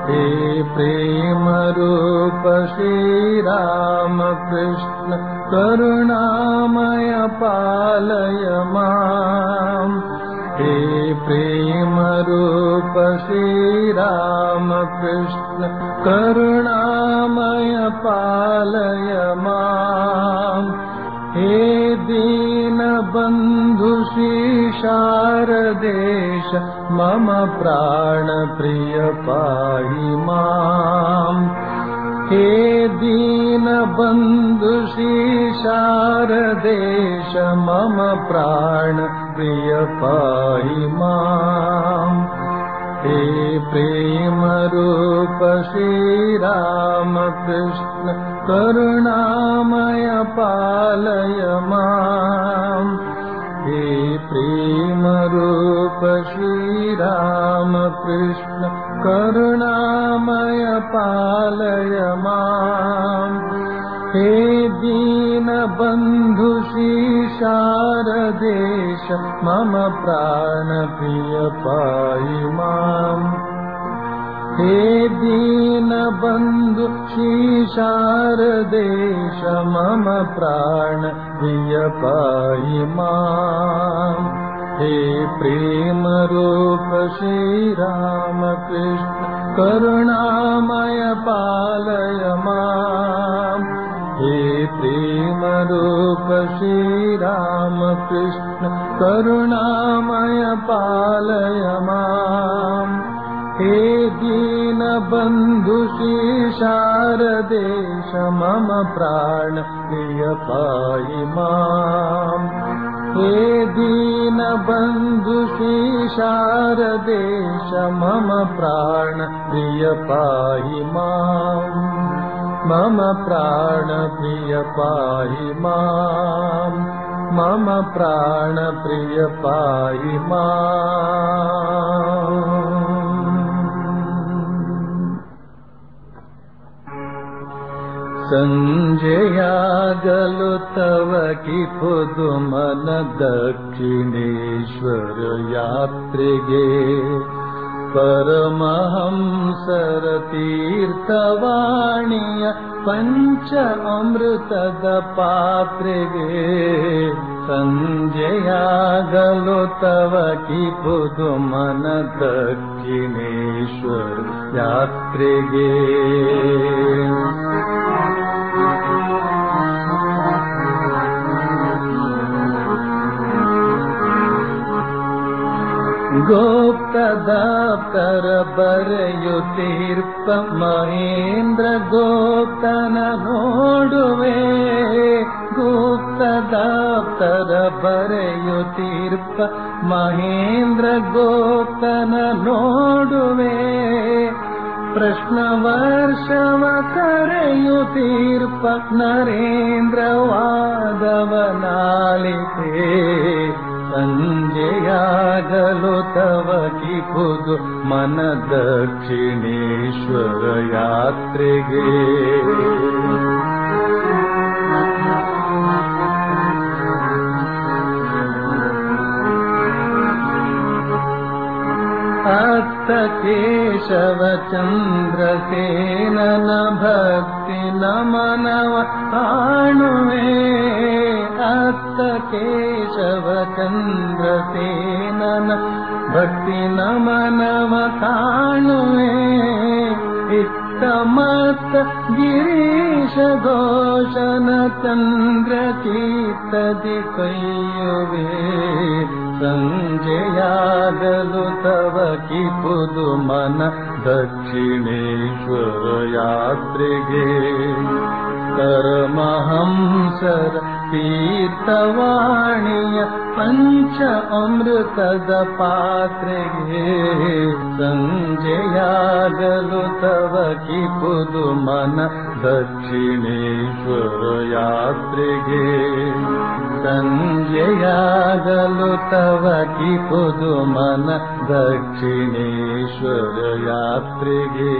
हे प्रेम रूप श्रीराम कृष्ण करुणामय पालय माम् हे प्रेम रूप श्रीराम कृष्ण करुणामय पालय माम् हे दीनबन्धु शारदेश मम प्राणप्रिय पाहि माम् हे दीनबन्धु शारदेश मम प्राणप्रिय पाहि माम् हे प्रेमरूप श्रीरामकृष्ण करुणामय पालय माम् हे प्रेमरूप श्रीरामकृष्ण करुणामय पालय माम् हे दीनबन्धु शारदेश मम प्राणप्रिय पाहि माम् हे दीनबन्धु शारदेश मम प्राणप्रिय पाहि माम् हे प्रेमरूप श्रीरामकृष्ण करुणामय पालय माम् हे प्रेमरूप श्रीरामकृष्ण करुणामय पालय माम् हे दीनबन्धु शारदेश मम प्राण प्रिय पाहि माम् हे दीनबन्धु शारदेश मम प्राण प्रिय पाहि माम् मम प्राण प्रिय पाहि माम् मम प्राण प्रिय पाहि माम् सञ्जयागलु तव कि पुदुमन दक्षिणेश्वर यात्रिगे परमहंसर तीर्थवाणीय पञ्च अमृतद पात्रिगे सञ्जयागलो तव कि पुदुमन दक्षिणेश्वर यात्रिगे गोप्तदाप्तर बರೆಯುತ್ತೀರ್ಪ ಮಹೇಂದ್ರ ಗೋಪ್ತನ ನೋಡುವೆ ಗುಪ್ತದಾಪ್ತರ ಬರೆಯುತ್ತೀರ್ಪ ಮಹೇಂದ್ರ ಗೋಪ್ತನ ನೋಡುವೆ ಪ್ರಶ್ನ ವರ್ಷವ ಕರೆಯುತ್ತೀರ್ಪ ನರೇಂದ್ರ ವಾದವನಾಲಿತೆ ಸಂಜೆಯಾಗಲು ತವ ಕಿಪುದು ಮನ ದಕ್ಷಿಣೇಶ್ವರ ಯಾತ್ರೆಗೆ ಅತ್ತ ಕೇಶವ ಚಂದ್ರಸೇನನ ಭಕ್ತಿ ನಮನವ ಕಾಣುವೆ ಅತ್ತ ಕೇಶವ ಚಂದ್ರಸೇನನ ಭಕ್ತಿ ನಮನವ ಕಾಣುವೆ ಇತ್ತ ಮತ್ತ ಗಿರೀಶ ಘೋಷನ ಚಂದ್ರ ಕೀರ್ತದಿ ಕೈಯುವೆ ಸಂಜೆಯಾಗಲು ತವ ಕಿಪುದು ಮನ ದಕ್ಷಿಣೇಶ್ವರ ಯಾತ್ರೆಗೆ ಪರಮಹಂಸರ ತೀರ್ಥವಾಣಿಯ ಪಂಚ ಅಮೃತದ ಪಾತ್ರೆಗೆ ಸಂಜೆಯಾಗಲು ತವ ಕಿಪುದು ಮನ ದಕ್ಷಿಣೇಶ್ವರ ಯಾತ್ರೆಗೆ ಸಂಜೆಯಾಗಲು ತವ ಕಿಪುದು ಮನ ದಕ್ಷಿಣೇಶ್ವರ ಯಾತ್ರೆಗೆ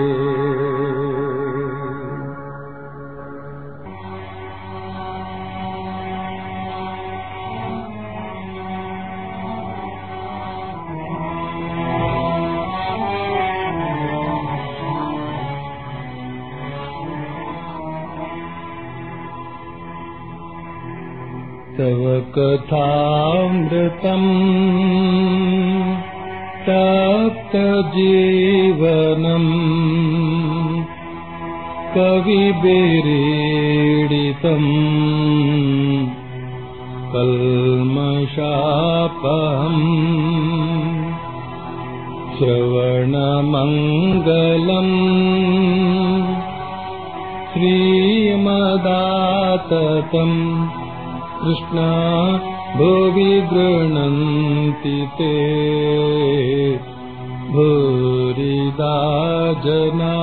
तव कथामृतम् तप्तजीवनम् कविभिरीडितम् कल्मषापहम् श्रवणमङ्गलम् श्रीमदाततम् कृष्णा भुवि गृह्णन्ति ते भूरिदा जना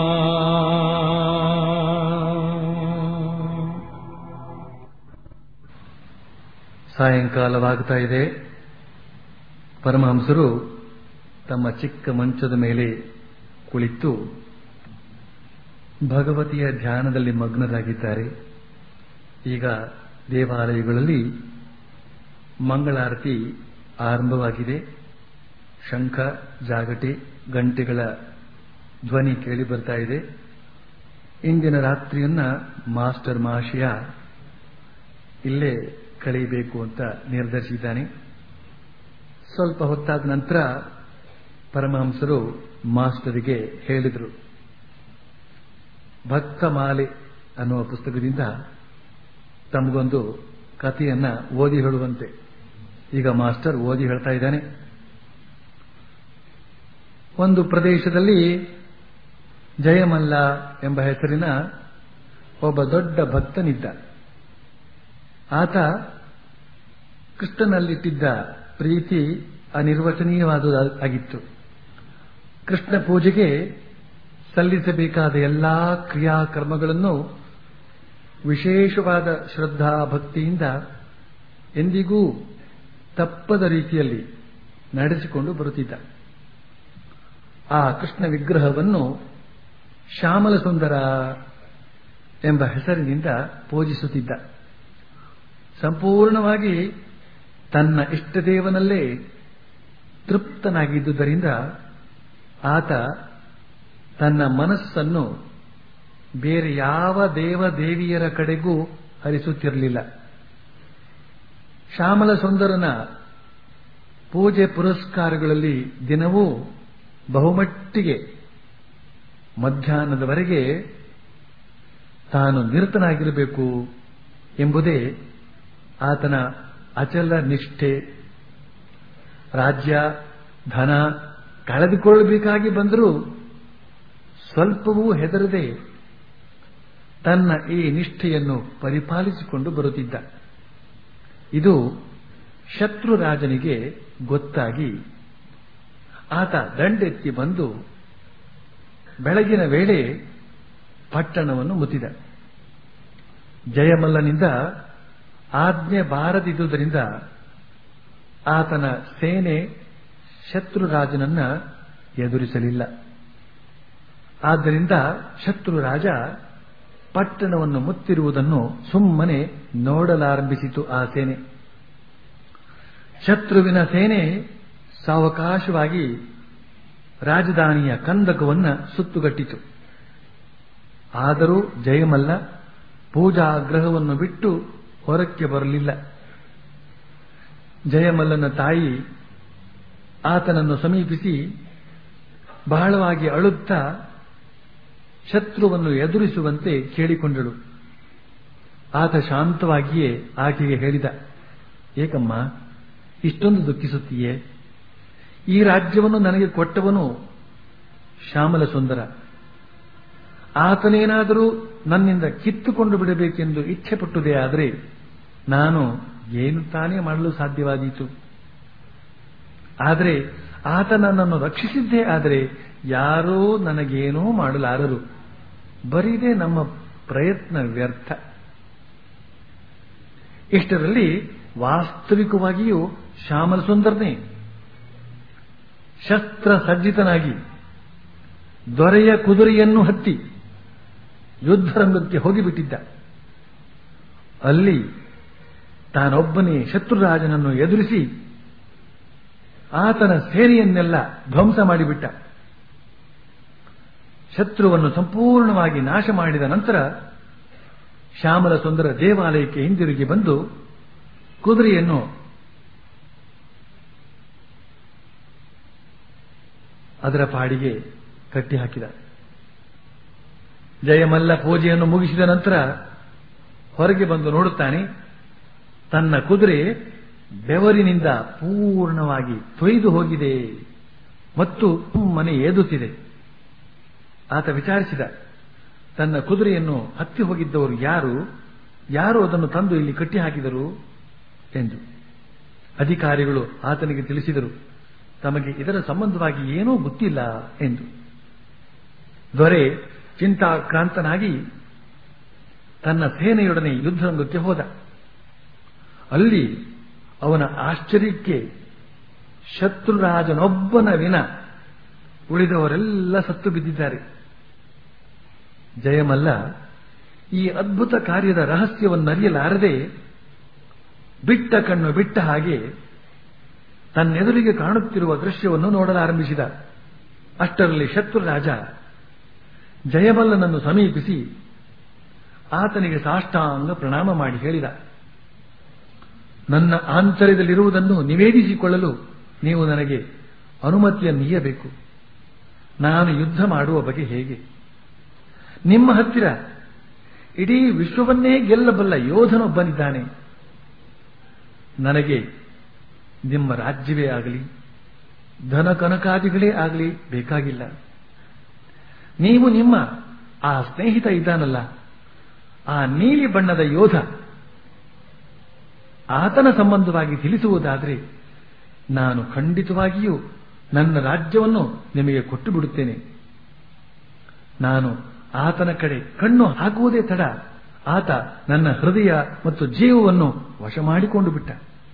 ಸಾಯಂಕಾಲವಾಗ್ತಾ ಇದೆ ಪರಮಹಂಸರು ತಮ್ಮ ಚಿಕ್ಕ ಮಂಚದ ಮೇಲೆ ಕುಳಿತು ಭಗವತಿಯ ಧ್ಯಾನದಲ್ಲಿ ಮಗ್ನರಾಗಿದ್ದಾರೆ ಈಗ ದೇವಾಲಯಗಳಲ್ಲಿ ಮಂಗಳಾರತಿ ಆರಂಭವಾಗಿದೆ ಶಂಖ ಜಾಗಟೆ ಗಂಟೆಗಳ ಧ್ವನಿ ಕೇಳಿ ಬರ್ತಾ ಇದೆ ಇಂದಿನ ರಾತ್ರಿಯನ್ನ ಮಾಸ್ಟರ್ ಮಹಾಶಯ ಇಲ್ಲೇ ಕಳೆಯಬೇಕು ಅಂತ ನಿರ್ಧರಿಸಿದ್ದಾನೆ ಸ್ವಲ್ಪ ಹೊತ್ತಾದ ನಂತರ ಪರಮಹಂಸರು ಮಾಸ್ಟರಿಗೆ ಹೇಳಿದರು ಭಕ್ತಮಾಲೆ ಅನ್ನುವ ಪುಸ್ತಕದಿಂದ ತಮಗೊಂದು ಕಥೆಯನ್ನ ಓದಿ ಹೇಳುವಂತೆ ಈಗ ಮಾಸ್ಟರ್ ಓದಿ ಹೇಳ್ತಾ ಇದ್ದಾನೆ ಒಂದು ಪ್ರದೇಶದಲ್ಲಿ ಜಯಮಲ್ಲ ಎಂಬ ಹೆಸರಿನ ಒಬ್ಬ ದೊಡ್ಡ ಭಕ್ತನಿದ್ದ ಆತ ಕೃಷ್ಣನಲ್ಲಿಟ್ಟಿದ್ದ ಪ್ರೀತಿ ಅನಿರ್ವಚನೀಯವಾದುದಾಗಿತ್ತು ಕೃಷ್ಣ ಪೂಜೆಗೆ ಸಲ್ಲಿಸಬೇಕಾದ ಎಲ್ಲಾ ಕ್ರಿಯಾಕರ್ಮಗಳನ್ನು ವಿಶೇಷವಾದ ಶ್ರದ್ಧಾ ಭಕ್ತಿಯಿಂದ ಎಂದಿಗೂ ತಪ್ಪದ ರೀತಿಯಲ್ಲಿ ನಡೆಸಿಕೊಂಡು ಬರುತ್ತಿದ್ದ ಆ ಕೃಷ್ಣ ವಿಗ್ರಹವನ್ನು ಶ್ಯಾಮಲ ಸುಂದರ ಎಂಬ ಹೆಸರಿನಿಂದ ಪೂಜಿಸುತ್ತಿದ್ದ ಸಂಪೂರ್ಣವಾಗಿ ತನ್ನ ಇಷ್ಟದೇವನಲ್ಲೇ ತೃಪ್ತನಾಗಿದ್ದುದರಿಂದ ಆತ ತನ್ನ ಮನಸ್ಸನ್ನು ಬೇರೆ ಯಾವ ದೇವ ದೇವಿಯರ ಕಡೆಗೂ ಹರಿಸುತ್ತಿರಲಿಲ್ಲ ಶ್ಯಾಮಲ ಸುಂದರನ ಪೂಜೆ ಪುರಸ್ಕಾರಗಳಲ್ಲಿ ದಿನವೂ ಬಹುಮಟ್ಟಿಗೆ ಮಧ್ಯಾಹ್ನದವರೆಗೆ ತಾನು ನಿರತನಾಗಿರಬೇಕು ಎಂಬುದೇ ಆತನ ಅಚಲ ನಿಷ್ಠೆ ರಾಜ್ಯ ಧನ ಕಳೆದುಕೊಳ್ಳಬೇಕಾಗಿ ಬಂದರೂ ಸ್ವಲ್ಪವೂ ಹೆದರದೆ ತನ್ನ ಈ ನಿಷ್ಠೆಯನ್ನು ಪರಿಪಾಲಿಸಿಕೊಂಡು ಬರುತ್ತಿದ್ದ ಇದು ಶತ್ರುರಾಜನಿಗೆ ಗೊತ್ತಾಗಿ ಆತ ದಂಡೆತ್ತಿ ಬಂದು ಬೆಳಗಿನ ವೇಳೆ ಪಟ್ಟಣವನ್ನು ಮುತ್ತಿದ ಜಯಮಲ್ಲನಿಂದ ಆಜ್ಞೆ ಬಾರದಿದ್ದುದರಿಂದ ಆತನ ಸೇನೆ ಶತ್ರುರಾಜನನ್ನ ಎದುರಿಸಲಿಲ್ಲ ಆದ್ದರಿಂದ ಶತ್ರುರಾಜ ಪಟ್ಟಣವನ್ನು ಮುತ್ತಿರುವುದನ್ನು ಸುಮ್ಮನೆ ನೋಡಲಾರಂಭಿಸಿತು ಆ ಸೇನೆ ಶತ್ರುವಿನ ಸೇನೆ ಸಾವಕಾಶವಾಗಿ ರಾಜಧಾನಿಯ ಕಂದಕವನ್ನ ಸುತ್ತುಗಟ್ಟಿತು ಆದರೂ ಜಯಮಲ್ಲ ಪೂಜಾಗ್ರಹವನ್ನು ಬಿಟ್ಟು ಹೊರಕ್ಕೆ ಬರಲಿಲ್ಲ ಜಯಮಲ್ಲನ ತಾಯಿ ಆತನನ್ನು ಸಮೀಪಿಸಿ ಬಹಳವಾಗಿ ಅಳುತ್ತಾ ಶತ್ರುವನ್ನು ಎದುರಿಸುವಂತೆ ಕೇಳಿಕೊಂಡಳು ಆತ ಶಾಂತವಾಗಿಯೇ ಆಕೆಗೆ ಹೇಳಿದ ಏಕಮ್ಮ ಇಷ್ಟೊಂದು ದುಃಖಿಸುತ್ತೀಯೇ ಈ ರಾಜ್ಯವನ್ನು ನನಗೆ ಕೊಟ್ಟವನು ಶ್ಯಾಮಲ ಸುಂದರ ಆತನೇನಾದರೂ ನನ್ನಿಂದ ಕಿತ್ತುಕೊಂಡು ಬಿಡಬೇಕೆಂದು ಇಚ್ಛೆ ಪಟ್ಟುದೇ ಆದರೆ ನಾನು ಏನು ತಾನೇ ಮಾಡಲು ಸಾಧ್ಯವಾದೀತು ಆದರೆ ಆತ ನನ್ನನ್ನು ರಕ್ಷಿಸಿದ್ದೇ ಆದರೆ ಯಾರೂ ನನಗೇನೂ ಮಾಡಲಾರರು ಬರೀದೇ ನಮ್ಮ ಪ್ರಯತ್ನ ವ್ಯರ್ಥ ಇಷ್ಟರಲ್ಲಿ ವಾಸ್ತವಿಕವಾಗಿಯೂ ಶ್ಯಾಮಲ ಸುಂದರನೇ ಶಸ್ತ್ರ ಸಜ್ಜಿತನಾಗಿ ದೊರೆಯ ಕುದುರೆಯನ್ನು ಹತ್ತಿ ಯುದ್ಧರಂಗಕ್ಕೆ ಹೋಗಿಬಿಟ್ಟಿದ್ದ ಅಲ್ಲಿ ತಾನೊಬ್ಬನೇ ಶತ್ರುರಾಜನನ್ನು ಎದುರಿಸಿ ಆತನ ಸೇನೆಯನ್ನೆಲ್ಲ ಧ್ವಂಸ ಮಾಡಿಬಿಟ್ಟ ಶತ್ರುವನ್ನು ಸಂಪೂರ್ಣವಾಗಿ ನಾಶ ಮಾಡಿದ ನಂತರ ಶ್ಯಾಮಲ ಸುಂದರ ದೇವಾಲಯಕ್ಕೆ ಹಿಂದಿರುಗಿ ಬಂದು ಕುದುರೆಯನ್ನು ಅದರ ಪಾಡಿಗೆ ಕಟ್ಟಿ ಹಾಕಿದ ಜಯಮಲ್ಲ ಪೂಜೆಯನ್ನು ಮುಗಿಸಿದ ನಂತರ ಹೊರಗೆ ಬಂದು ನೋಡುತ್ತಾನೆ ತನ್ನ ಕುದುರೆ ಬೆವರಿನಿಂದ ಪೂರ್ಣವಾಗಿ ತೊಯ್ದು ಹೋಗಿದೆ ಮತ್ತು ಮನೆ ಏದುತ್ತಿದೆ ಆತ ವಿಚಾರಿಸಿದ ತನ್ನ ಕುದುರೆಯನ್ನು ಹತ್ತಿ ಹೋಗಿದ್ದವರು ಯಾರು ಯಾರು ಅದನ್ನು ತಂದು ಇಲ್ಲಿ ಕಟ್ಟಿ ಹಾಕಿದರು ಎಂದು ಅಧಿಕಾರಿಗಳು ಆತನಿಗೆ ತಿಳಿಸಿದರು ತಮಗೆ ಇದರ ಸಂಬಂಧವಾಗಿ ಏನೂ ಗೊತ್ತಿಲ್ಲ ಎಂದು ದೊರೆ ಚಿಂತಾಕ್ರಾಂತನಾಗಿ ತನ್ನ ಸೇನೆಯೊಡನೆ ಯುದ್ಧರಂಗಕ್ಕೆ ಹೋದ ಅಲ್ಲಿ ಅವನ ಆಶ್ಚರ್ಯಕ್ಕೆ ಶತ್ರುರಾಜನೊಬ್ಬನ ವಿನ ಉಳಿದವರೆಲ್ಲ ಸತ್ತು ಬಿದ್ದಿದ್ದಾರೆ ಜಯಮಲ್ಲ ಈ ಅದ್ಭುತ ಕಾರ್ಯದ ರಹಸ್ಯವನ್ನರಿಯಲಾರದೆ ಬಿಟ್ಟ ಕಣ್ಣು ಬಿಟ್ಟ ಹಾಗೆ ತನ್ನೆದುರಿಗೆ ಕಾಣುತ್ತಿರುವ ದೃಶ್ಯವನ್ನು ನೋಡಲಾರಂಭಿಸಿದ ಅಷ್ಟರಲ್ಲಿ ಶತ್ರುರಾಜ ಜಯಮಲ್ಲನನ್ನು ಸಮೀಪಿಸಿ ಆತನಿಗೆ ಸಾಷ್ಟಾಂಗ ಪ್ರಣಾಮ ಮಾಡಿ ಹೇಳಿದ ನನ್ನ ಆಂತರ್ಯದಲ್ಲಿರುವುದನ್ನು ನಿವೇದಿಸಿಕೊಳ್ಳಲು ನೀವು ನನಗೆ ಅನುಮತಿಯನ್ನು ನೀಯಬೇಕು ನಾನು ಯುದ್ಧ ಮಾಡುವ ಬಗೆ ಹೇಗೆ ನಿಮ್ಮ ಹತ್ತಿರ ಇಡೀ ವಿಶ್ವವನ್ನೇ ಗೆಲ್ಲಬಲ್ಲ ಯೋಧನೊಬ್ಬನಿದ್ದಾನೆ ನನಗೆ ನಿಮ್ಮ ರಾಜ್ಯವೇ ಆಗಲಿ ಧನ ಕನಕಾದಿಗಳೇ ಆಗಲಿ ಬೇಕಾಗಿಲ್ಲ ನೀವು ನಿಮ್ಮ ಆ ಸ್ನೇಹಿತ ಇದ್ದಾನಲ್ಲ ಆ ನೀಲಿ ಬಣ್ಣದ ಯೋಧ ಆತನ ಸಂಬಂಧವಾಗಿ ತಿಳಿಸುವುದಾದರೆ ನಾನು ಖಂಡಿತವಾಗಿಯೂ ನನ್ನ ರಾಜ್ಯವನ್ನು ನಿಮಗೆ ಕೊಟ್ಟು ಬಿಡುತ್ತೇನೆ ನಾನು ಆತನ ಕಡೆ ಕಣ್ಣು ಹಾಕುವುದೇ ತಡ ಆತ ನನ್ನ ಹೃದಯ ಮತ್ತು ಜೀವವನ್ನು ವಶ ಮಾಡಿಕೊಂಡು ಬಿಟ್ಟ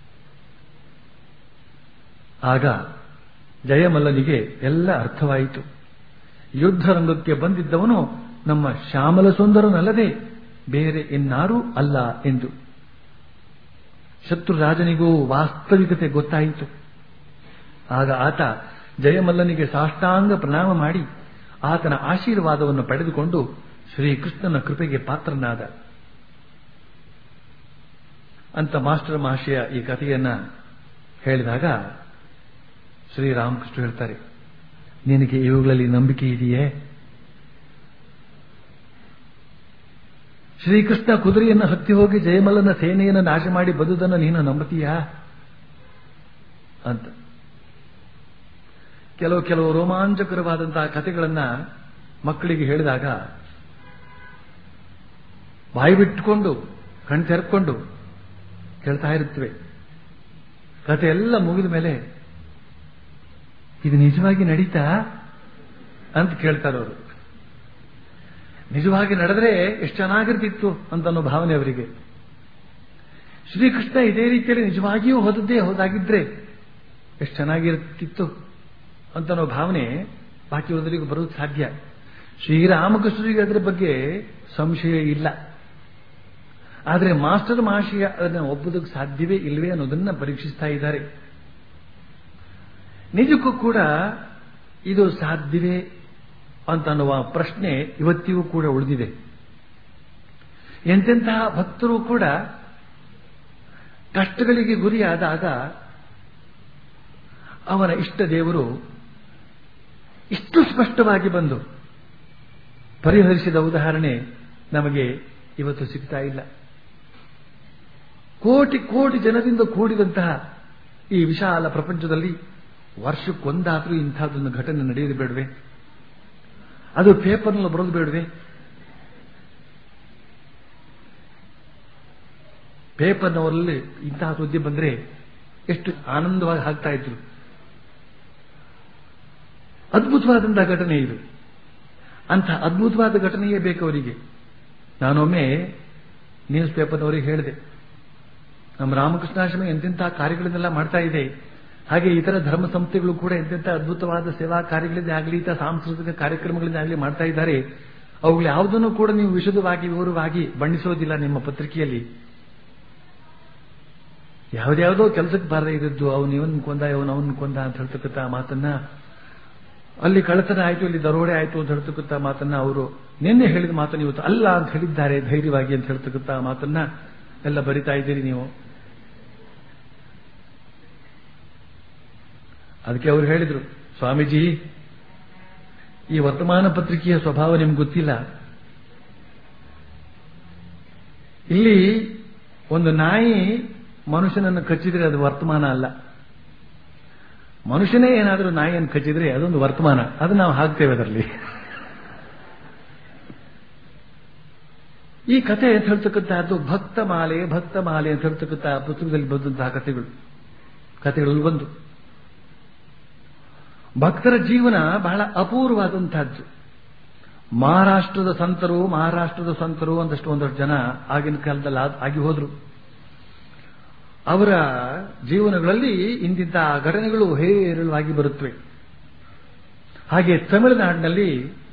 ಆಗ ಜಯಮಲ್ಲನಿಗೆ ಎಲ್ಲ ಅರ್ಥವಾಯಿತು ಯುದ್ಧರಂಗಕ್ಕೆ ಬಂದಿದ್ದವನು ನಮ್ಮ ಶ್ಯಾಮಲ ಸುಂದರನಲ್ಲದೆ ಬೇರೆ ಇನ್ನಾರೂ ಅಲ್ಲ ಎಂದು ಶತ್ರುರಾಜನಿಗೂ ವಾಸ್ತವಿಕತೆ ಗೊತ್ತಾಯಿತು ಆಗ ಆತ ಜಯಮಲ್ಲನಿಗೆ ಸಾಷ್ಟಾಂಗ ಪ್ರಣಾಮ ಮಾಡಿ ಆತನ ಆಶೀರ್ವಾದವನ್ನು ಪಡೆದುಕೊಂಡು ಶ್ರೀಕೃಷ್ಣನ ಕೃಪೆಗೆ ಪಾತ್ರನಾದ ಅಂತ ಮಾಸ್ಟರ್ ಮಹಾಶಯ ಈ ಕಥೆಯನ್ನ ಹೇಳಿದಾಗ ಶ್ರೀರಾಮಕೃಷ್ಣ ಹೇಳ್ತಾರೆ ನಿನಗೆ ಇವುಗಳಲ್ಲಿ ನಂಬಿಕೆ ಇದೆಯೇ ಶ್ರೀಕೃಷ್ಣ ಕುದುರೆಯನ್ನು ಹತ್ತಿ ಹೋಗಿ ಜಯಮಲ್ಲನ ಸೇನೆಯನ್ನು ನಾಶ ಮಾಡಿ ಬದುದನ್ನು ನೀನು ನಂಬತೀಯಾ ಅಂತ ಕೆಲವು ಕೆಲವು ರೋಮಾಂಚಕರವಾದಂತಹ ಕಥೆಗಳನ್ನ ಮಕ್ಕಳಿಗೆ ಹೇಳಿದಾಗ ಬಾಯಿ ಬಿಟ್ಟುಕೊಂಡು ಕಣ್ ತೆರ್ಕೊಂಡು ಕೇಳ್ತಾ ಇರುತ್ತವೆ ಕಥೆ ಎಲ್ಲ ಮುಗಿದ ಮೇಲೆ ಇದು ನಿಜವಾಗಿ ನಡೀತಾ ಅಂತ ಕೇಳ್ತಾರೆ ಅವರು ನಿಜವಾಗಿ ನಡೆದ್ರೆ ಎಷ್ಟು ಚೆನ್ನಾಗಿರ್ತಿತ್ತು ಅಂತ ಅನ್ನೋ ಭಾವನೆ ಅವರಿಗೆ ಶ್ರೀಕೃಷ್ಣ ಇದೇ ರೀತಿಯಲ್ಲಿ ನಿಜವಾಗಿಯೂ ಹೋದದ್ದೇ ಹೋದಾಗಿದ್ರೆ ಎಷ್ಟು ಚೆನ್ನಾಗಿರ್ತಿತ್ತು ಅಂತ ಅನ್ನೋ ಭಾವನೆ ಬಾಕಿ ಒಂದರಿಗೂ ಬರೋದು ಸಾಧ್ಯ ಶ್ರೀರಾಮಕೃಷ್ಣರಿಗೆ ಅದರ ಬಗ್ಗೆ ಸಂಶಯ ಇಲ್ಲ ಆದರೆ ಮಾಸ್ಟರ್ ಮಹಾಶಯ ಅದನ್ನು ಒಪ್ಪುವುದಕ್ಕೆ ಸಾಧ್ಯವೇ ಇಲ್ಲವೇ ಅನ್ನೋದನ್ನ ಪರೀಕ್ಷಿಸ್ತಾ ಇದ್ದಾರೆ ನಿಜಕ್ಕೂ ಕೂಡ ಇದು ಸಾಧ್ಯವೇ ಅಂತ ಅನ್ನುವ ಪ್ರಶ್ನೆ ಇವತ್ತಿಗೂ ಕೂಡ ಉಳಿದಿದೆ ಎಂತೆಂತಹ ಭಕ್ತರು ಕೂಡ ಕಷ್ಟಗಳಿಗೆ ಗುರಿಯಾದಾಗ ಅವನ ಇಷ್ಟ ದೇವರು ಇಷ್ಟು ಸ್ಪಷ್ಟವಾಗಿ ಬಂದು ಪರಿಹರಿಸಿದ ಉದಾಹರಣೆ ನಮಗೆ ಇವತ್ತು ಸಿಗ್ತಾ ಇಲ್ಲ ಕೋಟಿ ಕೋಟಿ ಜನರಿಂದ ಕೂಡಿದಂತಹ ಈ ವಿಶಾಲ ಪ್ರಪಂಚದಲ್ಲಿ ವರ್ಷಕ್ಕೊಂದಾದ್ರೂ ಇಂಥದ್ದೊಂದು ಘಟನೆ ನಡೆಯದು ಬೇಡವೆ ಅದು ಪೇಪರ್ನಲ್ಲಿ ಬರೋದು ಬೇಡವೆ ಪೇಪರ್ನವರಲ್ಲಿ ಇಂತಹ ಸುದ್ದಿ ಬಂದ್ರೆ ಎಷ್ಟು ಆನಂದವಾಗಿ ಹಾಕ್ತಾ ಇದ್ರು ಅದ್ಭುತವಾದಂತಹ ಘಟನೆ ಇದು ಅಂಥ ಅದ್ಭುತವಾದ ಘಟನೆಯೇ ಬೇಕು ಅವರಿಗೆ ನಾನೊಮ್ಮೆ ನ್ಯೂಸ್ ಪೇಪರ್ನವರಿಗೆ ಹೇಳಿದೆ ನಮ್ಮ ರಾಮಕೃಷ್ಣಾಶ್ರಮ ಎಂತೆಂಥ ಕಾರ್ಯಗಳನ್ನೆಲ್ಲ ಮಾಡ್ತಾ ಇದೆ ಹಾಗೆ ಇತರ ಧರ್ಮ ಸಂಸ್ಥೆಗಳು ಕೂಡ ಎಂತೆಂಥ ಅದ್ಭುತವಾದ ಸೇವಾ ಕಾರ್ಯಗಳಿಂದ ಆಗಲಿ ಇತರ ಸಾಂಸ್ಕೃತಿಕ ಕಾರ್ಯಕ್ರಮಗಳಿಂದ ಆಗಲಿ ಮಾಡ್ತಾ ಇದ್ದಾರೆ ಅವುಗಳು ಯಾವುದನ್ನು ಕೂಡ ನೀವು ವಿಶದವಾಗಿ ವಿವರವಾಗಿ ಬಣ್ಣಿಸೋದಿಲ್ಲ ನಿಮ್ಮ ಪತ್ರಿಕೆಯಲ್ಲಿ ಯಾವುದ್ಯಾವುದೋ ಕೆಲಸಕ್ಕೆ ಬಾರದೇ ಇದ್ದದ್ದು ಅವನು ಇವನ್ ಕೊಂದ ಇವನು ಅವನ್ ಕೊಂದ ಅಂತ ಹೇಳ್ತಕ್ಕಂಥ ಮಾತನ್ನ ಅಲ್ಲಿ ಕಳ್ಳತನ ಆಯ್ತು ಇಲ್ಲಿ ದರೋಡೆ ಆಯ್ತು ಅಂತ ಹೇಳ್ತಕ್ಕಂಥ ಮಾತನ್ನ ಅವರು ನಿನ್ನೆ ಹೇಳಿದ ಮಾತನ್ನು ಇವತ್ತು ಅಲ್ಲ ಅಂತ ಹೇಳಿದ್ದಾರೆ ಧೈರ್ಯವಾಗಿ ಅಂತ ಹೇಳ್ತಕ್ಕಂಥ ಮಾತನ್ನ ಎಲ್ಲ ಬರಿತಾ ಇದ್ದೀರಿ ನೀವು ಅದಕ್ಕೆ ಅವರು ಹೇಳಿದ್ರು ಸ್ವಾಮೀಜಿ ಈ ವರ್ತಮಾನ ಪತ್ರಿಕೆಯ ಸ್ವಭಾವ ನಿಮ್ಗೆ ಗೊತ್ತಿಲ್ಲ ಇಲ್ಲಿ ಒಂದು ನಾಯಿ ಮನುಷ್ಯನನ್ನು ಕಚ್ಚಿದ್ರೆ ಅದು ವರ್ತಮಾನ ಅಲ್ಲ ಮನುಷ್ಯನೇ ಏನಾದರೂ ನಾಯಿಯನ್ನು ಕಚ್ಚಿದ್ರೆ ಅದೊಂದು ವರ್ತಮಾನ ಅದು ನಾವು ಹಾಕ್ತೇವೆ ಅದರಲ್ಲಿ ಈ ಕಥೆ ಅಂತ ಹೇಳ್ತಕ್ಕಂತಹದ್ದು ಭಕ್ತ ಮಾಲೆ ಭಕ್ತ ಮಾಲೆ ಅಂತ ಹೇಳ್ತಕ್ಕಂತಹ ಪುಸ್ತಕದಲ್ಲಿ ಬಂದಂತಹ ಕಥೆಗಳು ಕಥೆಗಳು ಬಂದು ಭಕ್ತರ ಜೀವನ ಬಹಳ ಅಪೂರ್ವವಾದಂತಹದ್ದು ಮಹಾರಾಷ್ಟ್ರದ ಸಂತರು ಮಹಾರಾಷ್ಟ್ರದ ಸಂತರು ಒಂದಷ್ಟು ಒಂದಷ್ಟು ಜನ ಆಗಿನ ಕಾಲದಲ್ಲಿ ಆದ್- ಆಗಿ ಹೋದ್ರು ಅವರ ಜೀವನಗಳಲ್ಲಿ ಇಂತಿಂತಹ ಘಟನೆಗಳು ಹೇರಳವಾಗಿ ಬರುತ್ತವೆ ಹಾಗೆ ತಮಿಳುನಾಡಿನಲ್ಲಿ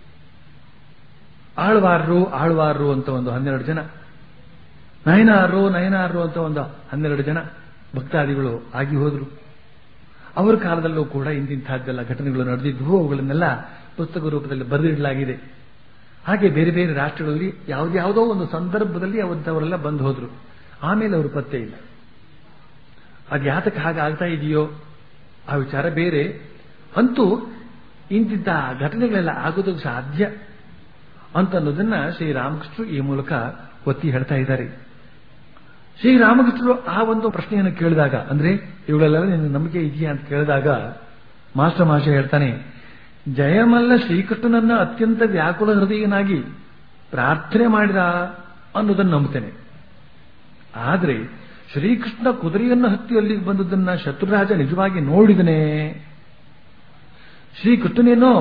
ಆಳ್ವಾರರು ಆಳ್ವಾರರು ಅಂತ ಒಂದು ಹನ್ನೆರಡು ಜನ ನಯನಾರರು ನಯನಾರರು ಅಂತ ಒಂದು ಹನ್ನೆರಡು ಜನ ಭಕ್ತಾದಿಗಳು ಆಗಿ ಹೋದ್ರು ಅವರ ಕಾಲದಲ್ಲೂ ಕೂಡ ಇಂತಿಂತಹದ್ದೆಲ್ಲ ಘಟನೆಗಳು ನಡೆದಿದ್ವು ಅವುಗಳನ್ನೆಲ್ಲ ಪುಸ್ತಕ ರೂಪದಲ್ಲಿ ಬರೆದಿಡಲಾಗಿದೆ ಹಾಗೆ ಬೇರೆ ಬೇರೆ ರಾಷ್ಟ್ರಗಳಲ್ಲಿ ಯಾವುದ್ಯಾವುದೋ ಒಂದು ಸಂದರ್ಭದಲ್ಲಿ ಅವತ್ತವರೆಲ್ಲ ಬಂದು ಹೋದ್ರು ಆಮೇಲೆ ಅವರು ಪತ್ತೆ ಇಲ್ಲ ಅದು ಯಾತಕ್ಕೆ ಹಾಗೆ ಆಗ್ತಾ ಇದೆಯೋ ಆ ವಿಚಾರ ಬೇರೆ ಅಂತೂ ಇಂತಿಂತ ಘಟನೆಗಳೆಲ್ಲ ಆಗೋದಕ್ಕೆ ಸಾಧ್ಯ ಅಂತ ಅನ್ನೋದನ್ನ ಶ್ರೀರಾಮಕೃಷ್ಣರು ಈ ಮೂಲಕ ಒತ್ತಿ ಹೇಳ್ತಾ ಇದ್ದಾರೆ ಶ್ರೀರಾಮಕೃಷ್ಣರು ಆ ಒಂದು ಪ್ರಶ್ನೆಯನ್ನು ಕೇಳಿದಾಗ ಅಂದ್ರೆ ಇವುಗಳೆಲ್ಲ ನಿನ್ನ ನಂಬಿಕೆ ಇದೆಯಾ ಅಂತ ಕೇಳಿದಾಗ ಮಾಸ್ಟರ್ ಮಾಷ ಹೇಳ್ತಾನೆ ಜಯಮಲ್ಲ ಶ್ರೀಕೃಷ್ಣನನ್ನ ಅತ್ಯಂತ ವ್ಯಾಕುಲ ಹೃದಯನಾಗಿ ಪ್ರಾರ್ಥನೆ ಮಾಡಿದ ಅನ್ನೋದನ್ನು ನಂಬುತ್ತೇನೆ ಆದರೆ ಶ್ರೀಕೃಷ್ಣ ಕುದುರೆಯನ್ನು ಹತ್ತಿ ಅಲ್ಲಿಗೆ ಬಂದದನ್ನ ಶತ್ರುರಾಜ ನಿಜವಾಗಿ ನೋಡಿದನೇ ಶ್ರೀಕೃಷ್ಣನೇನೋ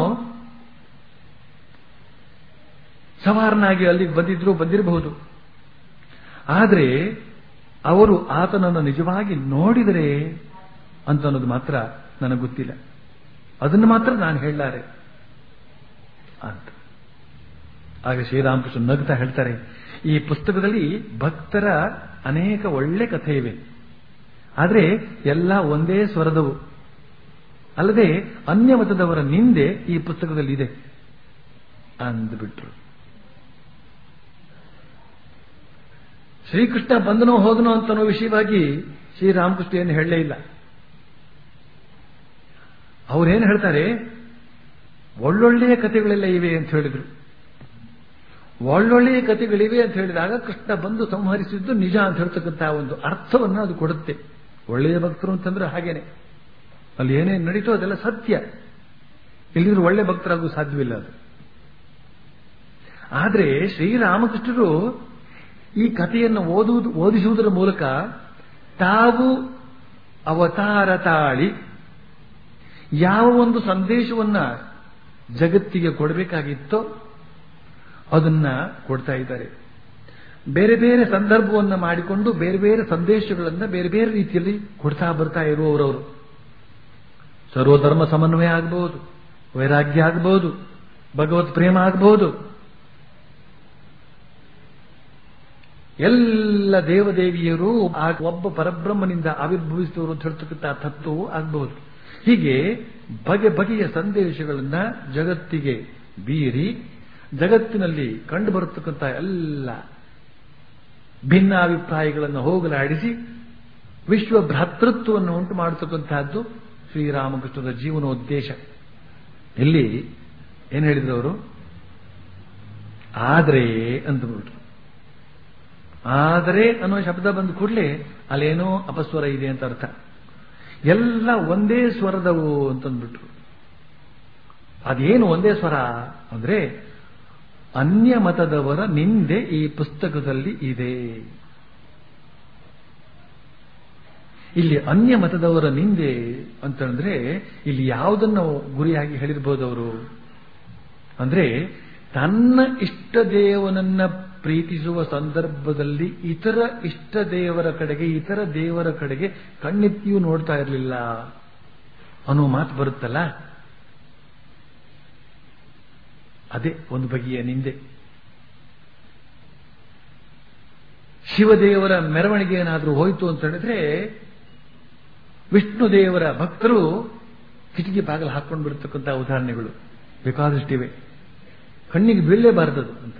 ಸವಾರನಾಗಿ ಅಲ್ಲಿಗೆ ಬಂದಿದ್ರು ಬಂದಿರಬಹುದು ಆದರೆ ಅವರು ಆತನನ್ನು ನಿಜವಾಗಿ ನೋಡಿದರೆ ಅಂತ ಅನ್ನೋದು ಮಾತ್ರ ನನಗೆ ಗೊತ್ತಿಲ್ಲ ಅದನ್ನು ಮಾತ್ರ ನಾನು ಹೇಳಲಾರೆ ಅಂತ ಆಗ ಶ್ರೀರಾಮಕೃಷ್ಣ ನಗ್ತಾ ಹೇಳ್ತಾರೆ ಈ ಪುಸ್ತಕದಲ್ಲಿ ಭಕ್ತರ ಅನೇಕ ಒಳ್ಳೆ ಕಥೆ ಇವೆ ಆದರೆ ಎಲ್ಲ ಒಂದೇ ಸ್ವರದವು ಅಲ್ಲದೆ ಅನ್ಯ ಮತದವರ ನಿಂದೆ ಈ ಪುಸ್ತಕದಲ್ಲಿ ಇದೆ ಅಂದ್ಬಿಟ್ರು ಶ್ರೀಕೃಷ್ಣ ಬಂದನೋ ಹೋದನೋ ಅಂತನೋ ವಿಷಯವಾಗಿ ಶ್ರೀರಾಮಕೃಷ್ಣ ಏನು ಹೇಳಲೇ ಇಲ್ಲ ಅವ್ರೇನು ಹೇಳ್ತಾರೆ ಒಳ್ಳೊಳ್ಳೆಯ ಕಥೆಗಳೆಲ್ಲ ಇವೆ ಅಂತ ಹೇಳಿದ್ರು ಒಳ್ಳೊಳ್ಳೆಯ ಕಥೆಗಳಿವೆ ಅಂತ ಹೇಳಿದಾಗ ಕೃಷ್ಣ ಬಂದು ಸಂಹರಿಸಿದ್ದು ನಿಜ ಅಂತ ಹೇಳ್ತಕ್ಕಂತಹ ಒಂದು ಅರ್ಥವನ್ನು ಅದು ಕೊಡುತ್ತೆ ಒಳ್ಳೆಯ ಭಕ್ತರು ಅಂತಂದ್ರೆ ಹಾಗೇನೆ ಅಲ್ಲಿ ಏನೇನು ನಡೀತೋ ಅದೆಲ್ಲ ಸತ್ಯ ಇಲ್ಲಿದ್ರೆ ಒಳ್ಳೆ ಭಕ್ತರಾಗೂ ಸಾಧ್ಯವಿಲ್ಲ ಅದು ಆದರೆ ಶ್ರೀರಾಮಕೃಷ್ಣರು ಈ ಕಥೆಯನ್ನು ಓದುವುದು ಓದಿಸುವುದರ ಮೂಲಕ ತಾವು ಅವತಾರ ತಾಳಿ ಯಾವ ಒಂದು ಸಂದೇಶವನ್ನ ಜಗತ್ತಿಗೆ ಕೊಡಬೇಕಾಗಿತ್ತೋ ಅದನ್ನ ಕೊಡ್ತಾ ಇದ್ದಾರೆ ಬೇರೆ ಬೇರೆ ಸಂದರ್ಭವನ್ನು ಮಾಡಿಕೊಂಡು ಬೇರೆ ಬೇರೆ ಸಂದೇಶಗಳನ್ನ ಬೇರೆ ಬೇರೆ ರೀತಿಯಲ್ಲಿ ಕೊಡ್ತಾ ಬರ್ತಾ ಇರುವವರವರು ಸರ್ವಧರ್ಮ ಸಮನ್ವಯ ಆಗಬಹುದು ವೈರಾಗ್ಯ ಆಗಬಹುದು ಭಗವತ್ ಪ್ರೇಮ ಆಗಬಹುದು ಎಲ್ಲ ದೇವದೇವಿಯರು ಆ ಒಬ್ಬ ಪರಬ್ರಹ್ಮನಿಂದ ಆವಿರ್ಭವಿಸಿದವರು ಅಂತ ಹೇಳ್ತಕ್ಕಂಥ ತತ್ವವು ಆಗಬಹುದು ಹೀಗೆ ಬಗೆ ಬಗೆಯ ಸಂದೇಶಗಳನ್ನ ಜಗತ್ತಿಗೆ ಬೀರಿ ಜಗತ್ತಿನಲ್ಲಿ ಕಂಡು ಬರತಕ್ಕಂಥ ಎಲ್ಲ ಭಿನ್ನಾಭಿಪ್ರಾಯಗಳನ್ನು ಹೋಗಲಾಡಿಸಿ ವಿಶ್ವ ಭ್ರಾತೃತ್ವವನ್ನು ಉಂಟು ಮಾಡತಕ್ಕಂತಹದ್ದು ಶ್ರೀರಾಮಕೃಷ್ಣರ ಜೀವನೋದ್ದೇಶ ಇಲ್ಲಿ ಏನ್ ಹೇಳಿದ್ರು ಅವರು ಆದ್ರೆ ಅಂದ್ಬಿಟ್ರು ಆದರೆ ಅನ್ನೋ ಶಬ್ದ ಬಂದ ಕೂಡಲೇ ಅಲ್ಲೇನೋ ಅಪಸ್ವರ ಇದೆ ಅಂತ ಅರ್ಥ ಎಲ್ಲ ಒಂದೇ ಸ್ವರದವು ಅಂತಂದ್ಬಿಟ್ರು ಅದೇನು ಒಂದೇ ಸ್ವರ ಅಂದ್ರೆ ಅನ್ಯ ಮತದವರ ನಿಂದೆ ಈ ಪುಸ್ತಕದಲ್ಲಿ ಇದೆ ಇಲ್ಲಿ ಅನ್ಯ ಮತದವರ ನಿಂದೆ ಅಂತಂದ್ರೆ ಇಲ್ಲಿ ಯಾವುದನ್ನ ಗುರಿಯಾಗಿ ಹೇಳಿರ್ಬೋದು ಅವರು ಅಂದ್ರೆ ತನ್ನ ಇಷ್ಟ ದೇವನನ್ನ ಪ್ರೀತಿಸುವ ಸಂದರ್ಭದಲ್ಲಿ ಇತರ ಇಷ್ಟ ದೇವರ ಕಡೆಗೆ ಇತರ ದೇವರ ಕಡೆಗೆ ಕಣ್ಣೆತ್ತಿಯೂ ನೋಡ್ತಾ ಇರಲಿಲ್ಲ ಅನ್ನೋ ಮಾತು ಬರುತ್ತಲ್ಲ ಅದೇ ಒಂದು ಬಗೆಯ ನಿಂದೆ ಶಿವದೇವರ ಮೆರವಣಿಗೆ ಏನಾದರೂ ಹೋಯಿತು ಅಂತ ಹೇಳಿದ್ರೆ ವಿಷ್ಣು ದೇವರ ಭಕ್ತರು ಕಿಟಕಿ ಬಾಗಿಲು ಹಾಕೊಂಡು ಬಿಡ್ತಕ್ಕಂಥ ಉದಾಹರಣೆಗಳು ಬೇಕಾದಷ್ಟಿವೆ ಕಣ್ಣಿಗೆ ಬೀಳಲೇಬಾರದದು ಅಂತ